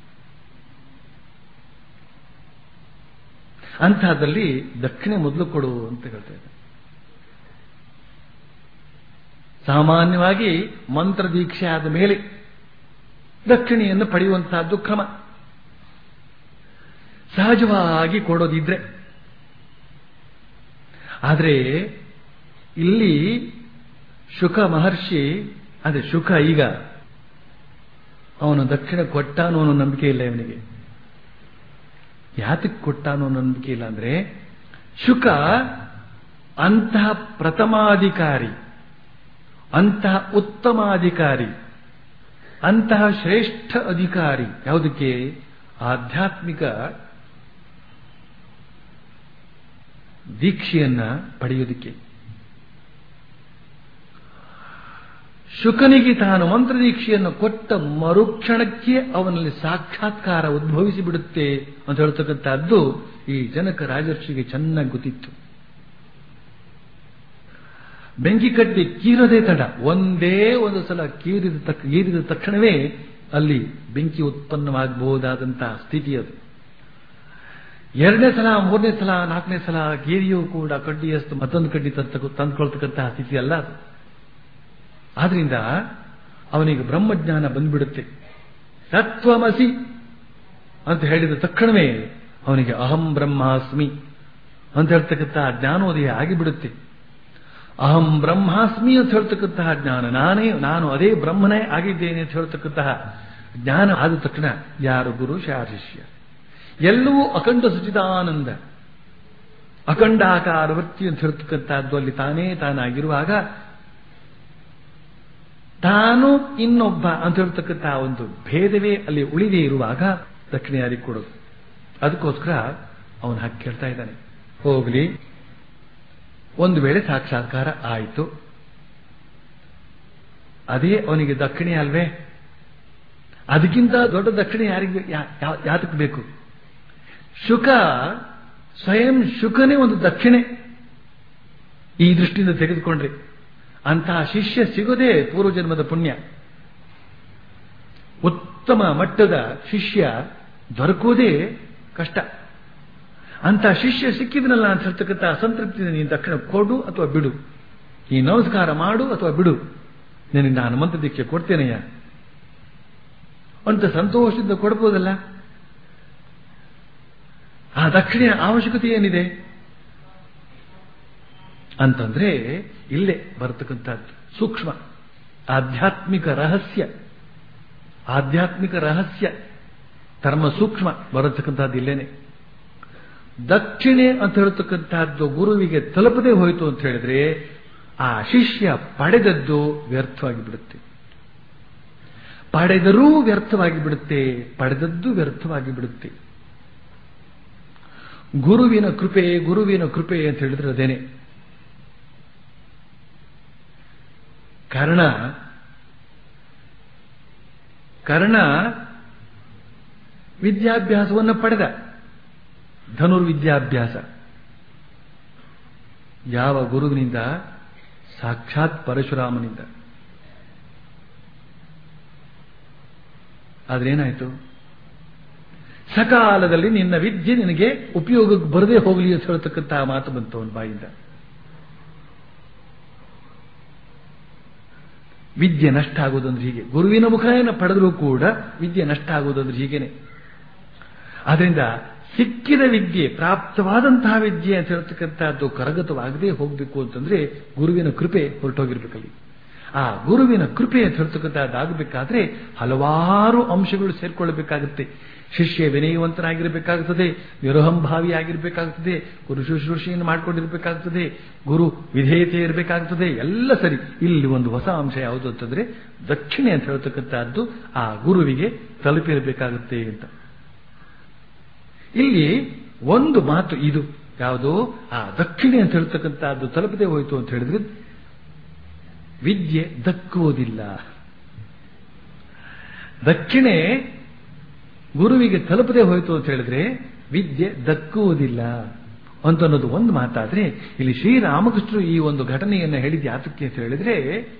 ಅಂತಹದ್ರಲ್ಲಿ ದಕ್ಷಿಣೆ ಮೊದಲು ಕೊಡು ಅಂತ ಹೇಳ್ತಾ ಇದ್ದಾರೆ ಸಾಮಾನ್ಯವಾಗಿ ಮಂತ್ರ ದೀಕ್ಷೆ ಆದ ಮೇಲೆ ದಕ್ಷಿಣೆಯನ್ನು ಪಡೆಯುವಂತಹದ್ದು ಕ್ರಮ ಸಹಜವಾಗಿ ಕೊಡೋದಿದ್ರೆ ಆದರೆ ಇಲ್ಲಿ ಶುಕ ಮಹರ್ಷಿ ಅದೇ ಶುಕ ಈಗ ಅವನು ದಕ್ಷಿಣ ಕೊಟ್ಟಾನು ಅನ್ನೋ ನಂಬಿಕೆ ಇಲ್ಲ ಇವನಿಗೆ ಯಾತಕ್ಕೆ ಕೊಟ್ಟಾನು ಅನ್ನೋ ನಂಬಿಕೆ ಇಲ್ಲ ಅಂದ್ರೆ ಶುಕ ಅಂತಹ ಪ್ರಥಮಾಧಿಕಾರಿ ಅಂತಹ ಉತ್ತಮಾಧಿಕಾರಿ ಅಂತಹ ಶ್ರೇಷ್ಠ ಅಧಿಕಾರಿ ಯಾವುದಕ್ಕೆ ಆಧ್ಯಾತ್ಮಿಕ ದೀಕ್ಷೆಯನ್ನ ಪಡೆಯುವುದಕ್ಕೆ ಶುಕನಿಗೆ ತಾನು ಮಂತ್ರ ದೀಕ್ಷೆಯನ್ನು ಕೊಟ್ಟ ಮರುಕ್ಷಣಕ್ಕೆ ಅವನಲ್ಲಿ ಸಾಕ್ಷಾತ್ಕಾರ ಉದ್ಭವಿಸಿ ಬಿಡುತ್ತೆ ಅಂತ ಹೇಳ್ತಕ್ಕಂಥದ್ದು ಈ ಜನಕ ರಾಜರ್ಷಿಗೆ ಚೆನ್ನಾಗಿ ಗೊತ್ತಿತ್ತು ಬೆಂಕಿ ಕಟ್ಟಿ ಕೀರದೆ ತಡ ಒಂದೇ ಒಂದು ಸಲ ಕೀರಿದ ತಕ್ಕ ಕೀರಿದ ತಕ್ಷಣವೇ ಅಲ್ಲಿ ಬೆಂಕಿ ಉತ್ಪನ್ನವಾಗಬಹುದಾದಂತಹ ಸ್ಥಿತಿ ಅದು ಎರಡನೇ ಸಲ ಮೂರನೇ ಸಲ ನಾಲ್ಕನೇ ಸಲ ಗೀರಿಯೂ ಕೂಡ ಕಡ್ಡಿಯಷ್ಟು ಮತ್ತೊಂದು ಕಡ್ಡಿ ತಂದುಕೊಳ್ತಕ್ಕಂತಹ ಸ್ಥಿತಿ ಅಲ್ಲ ಅದು ಆದ್ರಿಂದ ಅವನಿಗೆ ಬ್ರಹ್ಮಜ್ಞಾನ ಬಂದ್ಬಿಡುತ್ತೆ ತತ್ವಮಸಿ ಅಂತ ಹೇಳಿದ ತಕ್ಷಣವೇ ಅವನಿಗೆ ಅಹಂ ಬ್ರಹ್ಮಾಸ್ಮಿ ಅಂತ ಹೇಳ್ತಕ್ಕಂತಹ ಜ್ಞಾನೋದಯ ಆಗಿಬಿಡುತ್ತೆ ಅಹಂ ಬ್ರಹ್ಮಾಸ್ಮಿ ಅಂತ ಹೇಳ್ತಕ್ಕಂತಹ ಜ್ಞಾನ ನಾನೇ ನಾನು ಅದೇ ಬ್ರಹ್ಮನೇ ಆಗಿದ್ದೇನೆ ಅಂತ ಹೇಳ್ತಕ್ಕಂತಹ ಜ್ಞಾನ ಆದ ತಕ್ಷಣ ಯಾರು ಗುರು ಯಾರ ಶಿಷ್ಯ ಎಲ್ಲವೂ ಅಖಂಡ ಸಚಿದಾನಂದ ಅಖಂಡಾಕಾರ ವೃತ್ತಿ ಅಂತ ಹೇಳ್ತಕ್ಕಂಥದ್ದು ಅಲ್ಲಿ ತಾನೇ ತಾನಾಗಿರುವಾಗ ತಾನು ಇನ್ನೊಬ್ಬ ಅಂತ ಹೇಳ್ತಕ್ಕಂತಹ ಒಂದು ಭೇದವೇ ಅಲ್ಲಿ ಉಳಿದೇ ಇರುವಾಗ ದಕ್ಷಿಣ ಯಾರಿಗೆ ಕೊಡೋದು ಅದಕ್ಕೋಸ್ಕರ ಅವನು ಹಾಕಿ ಕೇಳ್ತಾ ಇದ್ದಾನೆ ಹೋಗ್ಲಿ ಒಂದು ವೇಳೆ ಸಾಕ್ಷಾತ್ಕಾರ ಆಯಿತು ಅದೇ ಅವನಿಗೆ ದಕ್ಷಿಣೆ ಅಲ್ವೇ ಅದಕ್ಕಿಂತ ದೊಡ್ಡ ದಕ್ಷಿಣೆ ಯಾರಿಗೆ ಯಾ- ಯಾ- ಯಾತಕ್ಕೆ ಬೇಕು ಶುಕ ಸ್ವಯಂ ಶುಕನೇ ಒಂದು ದಕ್ಷಿಣೆ ಈ ದೃಷ್ಟಿಯಿಂದ ತೆಗೆದುಕೊಂಡ್ರೆ ಅಂತಹ ಶಿಷ್ಯ ಸಿಗೋದೇ ಪೂರ್ವಜನ್ಮದ ಪುಣ್ಯ ಉತ್ತಮ ಮಟ್ಟದ ಶಿಷ್ಯ ದೊರಕುವುದೇ ಕಷ್ಟ ಅಂತ ಶಿಷ್ಯ ಸಿಕ್ಕಿದ್ನಲ್ಲ ಅಂತ ಹೇಳ್ತಕ್ಕಂಥ ಅಸಂತೃಪ್ತಿ ನೀನು ದಕ್ಷಿಣ ಕೊಡು ಅಥವಾ ಬಿಡು ಈ ನಮಸ್ಕಾರ ಮಾಡು ಅಥವಾ ಬಿಡು ನಿನಗೆ ನಾನು ಮಂತ್ರ ದೀಕ್ಷೆ ಕೊಡ್ತೇನೆಯ ಅಂತ ಸಂತೋಷದಿಂದ ಕೊಡ್ಬೋದಲ್ಲ ಆ ದಕ್ಷಿಣೆಯ ಅವಶ್ಯಕತೆ ಏನಿದೆ ಅಂತಂದ್ರೆ ಇಲ್ಲೇ ಬರತಕ್ಕಂಥದ್ದು ಸೂಕ್ಷ್ಮ ಆಧ್ಯಾತ್ಮಿಕ ರಹಸ್ಯ ಆಧ್ಯಾತ್ಮಿಕ ರಹಸ್ಯ ಧರ್ಮ ಸೂಕ್ಷ್ಮ ಬರತಕ್ಕಂಥದ್ದು ಇಲ್ಲೇನೆ ದಕ್ಷಿಣೆ ಅಂತ ಹೇಳ್ತಕ್ಕಂಥದ್ದು ಗುರುವಿಗೆ ತಲುಪದೇ ಹೋಯಿತು ಅಂತ ಹೇಳಿದ್ರೆ ಆ ಶಿಷ್ಯ ಪಡೆದದ್ದು ವ್ಯರ್ಥವಾಗಿ ಬಿಡುತ್ತೆ ಪಡೆದರೂ ವ್ಯರ್ಥವಾಗಿ ಬಿಡುತ್ತೆ ಪಡೆದದ್ದು ವ್ಯರ್ಥವಾಗಿ ಬಿಡುತ್ತೆ ಗುರುವಿನ ಕೃಪೆ ಗುರುವಿನ ಕೃಪೆ ಅಂತ ಹೇಳಿದ್ರೆ ಅದೇನೆ ಕರ್ಣ ಕರ್ಣ ವಿದ್ಯಾಭ್ಯಾಸವನ್ನು ಪಡೆದ ಧನುರ್ವಿದ್ಯಾಭ್ಯಾಸ ಯಾವ ಗುರುವಿನಿಂದ ಸಾಕ್ಷಾತ್ ಪರಶುರಾಮನಿಂದ ಆದ್ರೇನಾಯ್ತು ಸಕಾಲದಲ್ಲಿ ನಿನ್ನ ವಿದ್ಯೆ ನಿನಗೆ ಉಪಯೋಗಕ್ಕೆ ಬರದೇ ಹೋಗಲಿ ಅಂತ ಹೇಳ್ತಕ್ಕಂತಹ ಮಾತು ಬಂತು ಅವನ ಬಾಯಿಂದ ವಿದ್ಯೆ ನಷ್ಟ ಆಗೋದಂದ್ರೆ ಹೀಗೆ ಗುರುವಿನ ಮುಖೇನ ಪಡೆದರೂ ಕೂಡ ವಿದ್ಯೆ ನಷ್ಟ ಆಗೋದಂದ್ರೆ ಹೀಗೇನೆ ಆದ್ರಿಂದ ಸಿಕ್ಕಿದ ವಿದ್ಯೆ ಪ್ರಾಪ್ತವಾದಂತಹ ವಿದ್ಯೆ ಅಂತ ಹೇಳ್ತಕ್ಕಂಥದ್ದು ಕರಗತವಾಗದೇ ಹೋಗಬೇಕು ಅಂತಂದ್ರೆ ಗುರುವಿನ ಕೃಪೆ ಹೊರಟೋಗಿರ್ಬೇಕಲ್ಲಿ ಆ ಗುರುವಿನ ಕೃಪೆ ಅಂತ ಹೇಳ್ತಕ್ಕಂಥದ್ದಾಗಬೇಕಾದ್ರೆ ಹಲವಾರು ಅಂಶಗಳು ಸೇರ್ಕೊಳ್ಳಬೇಕಾಗುತ್ತೆ ಶಿಷ್ಯ ವಿನಯವಂತನಾಗಿರಬೇಕಾಗುತ್ತದೆ ನಿರಹಂಭಾವಿಯಾಗಿರ್ಬೇಕಾಗುತ್ತದೆ ಗುರು ಶುಶ್ರೂಷೆಯನ್ನು ಮಾಡಿಕೊಂಡಿರ್ಬೇಕಾಗುತ್ತದೆ ಗುರು ವಿಧೇಯತೆ ಇರಬೇಕಾಗುತ್ತದೆ ಎಲ್ಲ ಸರಿ ಇಲ್ಲಿ ಒಂದು ಹೊಸ ಅಂಶ ಯಾವುದು ಅಂತಂದ್ರೆ ದಕ್ಷಿಣೆ ಅಂತ ಹೇಳ್ತಕ್ಕಂಥದ್ದು ಆ ಗುರುವಿಗೆ ತಲುಪಿರಬೇಕಾಗುತ್ತೆ ಅಂತ ಇಲ್ಲಿ ಒಂದು ಮಾತು ಇದು ಯಾವುದೋ ಆ ದಕ್ಷಿಣೆ ಅಂತ ಹೇಳ್ತಕ್ಕಂಥದ್ದು ತಲುಪದೆ ಹೋಯಿತು ಅಂತ ಹೇಳಿದ್ರೆ ವಿದ್ಯೆ ದಕ್ಕುವುದಿಲ್ಲ ದಕ್ಷಿಣೆ ಗುರುವಿಗೆ ತಲುಪದೆ ಹೋಯಿತು ಅಂತ ಹೇಳಿದ್ರೆ ವಿದ್ಯೆ ದಕ್ಕುವುದಿಲ್ಲ ಅಂತ ಅನ್ನೋದು ಒಂದು ಮಾತಾದ್ರೆ ಇಲ್ಲಿ ಶ್ರೀರಾಮಕೃಷ್ಣರು ಈ ಒಂದು ಘಟನೆಯನ್ನು ಹೇಳಿದ ಯಾತಕ್ಕೆ ಅಂತ ಹೇಳಿದ್ರೆ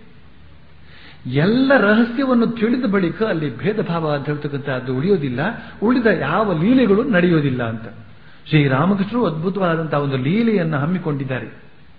ಎಲ್ಲ ರಹಸ್ಯವನ್ನು ತಿಳಿದ ಬಳಿಕ ಅಲ್ಲಿ ಭೇದ ಭಾವ ಅಂತ ಹೇಳ್ತಕ್ಕಂಥದ್ದು ಉಳಿಯೋದಿಲ್ಲ ಉಳಿದ ಯಾವ ಲೀಲೆಗಳು ನಡೆಯೋದಿಲ್ಲ ಅಂತ ಶ್ರೀರಾಮಕೃಷ್ಣರು ಅದ್ಭುತವಾದಂತಹ ಒಂದು ಲೀಲೆಯನ್ನು ಹಮ್ಮಿಕೊಂಡಿದ್ದಾರೆ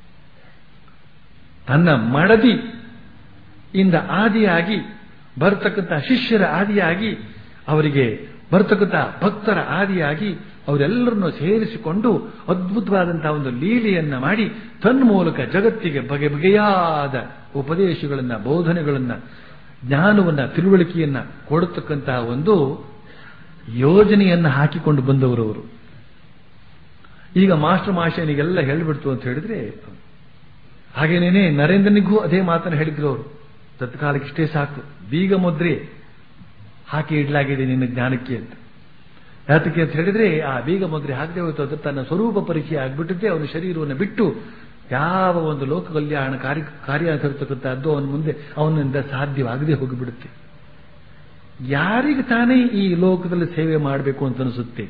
ತನ್ನ ಮಡದಿ ಇಂದ ಆದಿಯಾಗಿ ಬರ್ತಕ್ಕಂಥ ಶಿಷ್ಯರ ಆದಿಯಾಗಿ ಅವರಿಗೆ ಬರ್ತಕ್ಕಂಥ ಭಕ್ತರ ಆದಿಯಾಗಿ ಅವರೆಲ್ಲರನ್ನು ಸೇರಿಸಿಕೊಂಡು ಅದ್ಭುತವಾದಂತಹ ಒಂದು ಲೀಲೆಯನ್ನ ಮಾಡಿ ತನ್ಮೂಲಕ ಜಗತ್ತಿಗೆ ಬಗೆ ಬಗೆಯಾದ ಉಪದೇಶಗಳನ್ನ ಬೋಧನೆಗಳನ್ನ ಜ್ಞಾನವನ್ನ ತಿಳುವಳಿಕೆಯನ್ನ ಕೊಡತಕ್ಕಂತಹ ಒಂದು ಯೋಜನೆಯನ್ನ ಹಾಕಿಕೊಂಡು ಬಂದವರು ಅವರು ಈಗ ಮಾಸ್ಟರ್ ಮಾಷನಿಗೆಲ್ಲ ಹೇಳಿಬಿಡ್ತು ಅಂತ ಹೇಳಿದ್ರೆ ಹಾಗೇನೇನೆ ನರೇಂದ್ರನಿಗೂ ಅದೇ ಮಾತನ್ನು ಹೇಳಿದ್ರು ಅವರು ತತ್ಕಾಲಕ್ಕಿಷ್ಟೇ ಸಾಕು ಬೀಗ ಮುದ್ರೆ ಹಾಕಿ ಇಡಲಾಗಿದೆ ನಿನ್ನ ಜ್ಞಾನಕ್ಕೆ ಅಂತ ಯಾತಕ್ಕೆ ಅಂತ ಹೇಳಿದ್ರೆ ಆ ಬೀಗ ಮುದ್ರೆ ಹಾಕದೆ ಹೋಯ್ತು ಅದು ತನ್ನ ಸ್ವರೂಪ ಪರಿಚಯ ಆಗ್ಬಿಟ್ಟಿದ್ದೆ ಅವನ ಶರೀರವನ್ನು ಬಿಟ್ಟು ಯಾವ ಒಂದು ಲೋಕ ಕಲ್ಯಾಣ ಕಾರ್ಯ ಕಾರ್ಯ ತರತಕ್ಕಂಥದ್ದು ಅವನ ಮುಂದೆ ಅವನಿಂದ ಸಾಧ್ಯವಾಗದೆ ಹೋಗಿಬಿಡುತ್ತೆ ಯಾರಿಗೆ ತಾನೇ ಈ ಲೋಕದಲ್ಲಿ ಸೇವೆ ಮಾಡಬೇಕು ಅಂತ ಅನಿಸುತ್ತೆ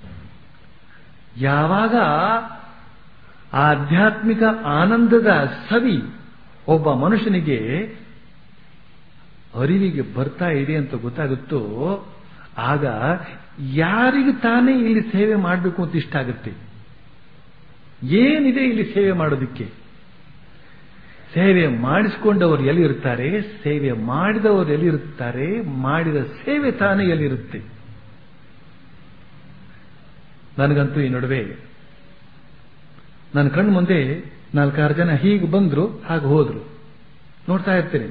ಯಾವಾಗ ಆಧ್ಯಾತ್ಮಿಕ ಆನಂದದ ಸವಿ ಒಬ್ಬ ಮನುಷ್ಯನಿಗೆ ಅರಿವಿಗೆ ಬರ್ತಾ ಇದೆ ಅಂತ ಗೊತ್ತಾಗುತ್ತೋ ಆಗ ಯಾರಿಗೆ ತಾನೇ ಇಲ್ಲಿ ಸೇವೆ ಮಾಡಬೇಕು ಅಂತ ಇಷ್ಟ ಆಗುತ್ತೆ ಏನಿದೆ ಇಲ್ಲಿ ಸೇವೆ ಮಾಡೋದಿಕ್ಕೆ ಸೇವೆ ಮಾಡಿಸಿಕೊಂಡವರು ಎಲ್ಲಿರುತ್ತಾರೆ ಸೇವೆ ಮಾಡಿದವರು ಎಲ್ಲಿರುತ್ತಾರೆ ಮಾಡಿದ ಸೇವೆ ತಾನೇ ಎಲ್ಲಿರುತ್ತೆ ನನಗಂತೂ ಈ ನಡುವೆ ನನ್ನ ಕಣ್ಣು ಮುಂದೆ ನಾಲ್ಕಾರು ಜನ ಹೀಗೆ ಬಂದ್ರು ಹಾಗೆ ಹೋದ್ರು ನೋಡ್ತಾ ಇರ್ತೇನೆ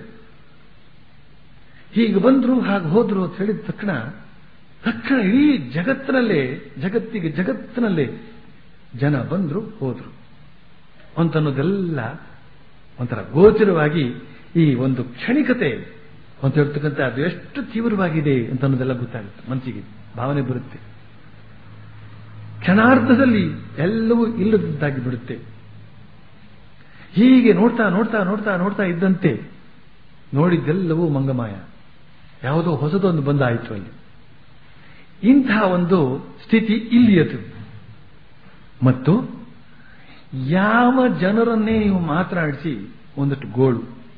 ಹೀಗೆ ಬಂದ್ರು ಹಾಗೆ ಹೋದ್ರು ಅಂತ ಹೇಳಿದ ತಕ್ಷಣ ತಕ್ಷಣ ಇಡೀ ಜಗತ್ತಿನಲ್ಲೇ ಜಗತ್ತಿಗೆ ಜಗತ್ತಿನಲ್ಲೇ ಜನ ಬಂದ್ರು ಹೋದ್ರು ಅಂತನ್ನೋದೆಲ್ಲ ಒಂಥರ ಗೋಚರವಾಗಿ ಈ ಒಂದು ಕ್ಷಣಿಕತೆ ಅಂತ ಹೇಳ್ತಕ್ಕಂಥ ಅದು ಎಷ್ಟು ತೀವ್ರವಾಗಿದೆ ಅಂತ ಅನ್ನೋದೆಲ್ಲ ಗೊತ್ತಾಗುತ್ತೆ ಮನಸ್ಸಿಗೆ ಭಾವನೆ ಬರುತ್ತೆ ಕ್ಷಣಾರ್ಧದಲ್ಲಿ ಎಲ್ಲವೂ ಇಲ್ಲದಂತಾಗಿ ಬಿಡುತ್ತೆ ಹೀಗೆ ನೋಡ್ತಾ ನೋಡ್ತಾ ನೋಡ್ತಾ ನೋಡ್ತಾ ಇದ್ದಂತೆ ನೋಡಿದ್ದೆಲ್ಲವೂ ಮಂಗಮಾಯ ಯಾವುದೋ ಹೊಸದೊಂದು ಬಂದಾಯಿತು ಅಲ್ಲಿ ಇಂತಹ ಒಂದು ಸ್ಥಿತಿ ಇಲ್ಲಿಯದು ಮತ್ತು ಯಾವ ಜನರನ್ನೇ ನೀವು ಮಾತನಾಡಿಸಿ ಒಂದಷ್ಟು ಗೋಳು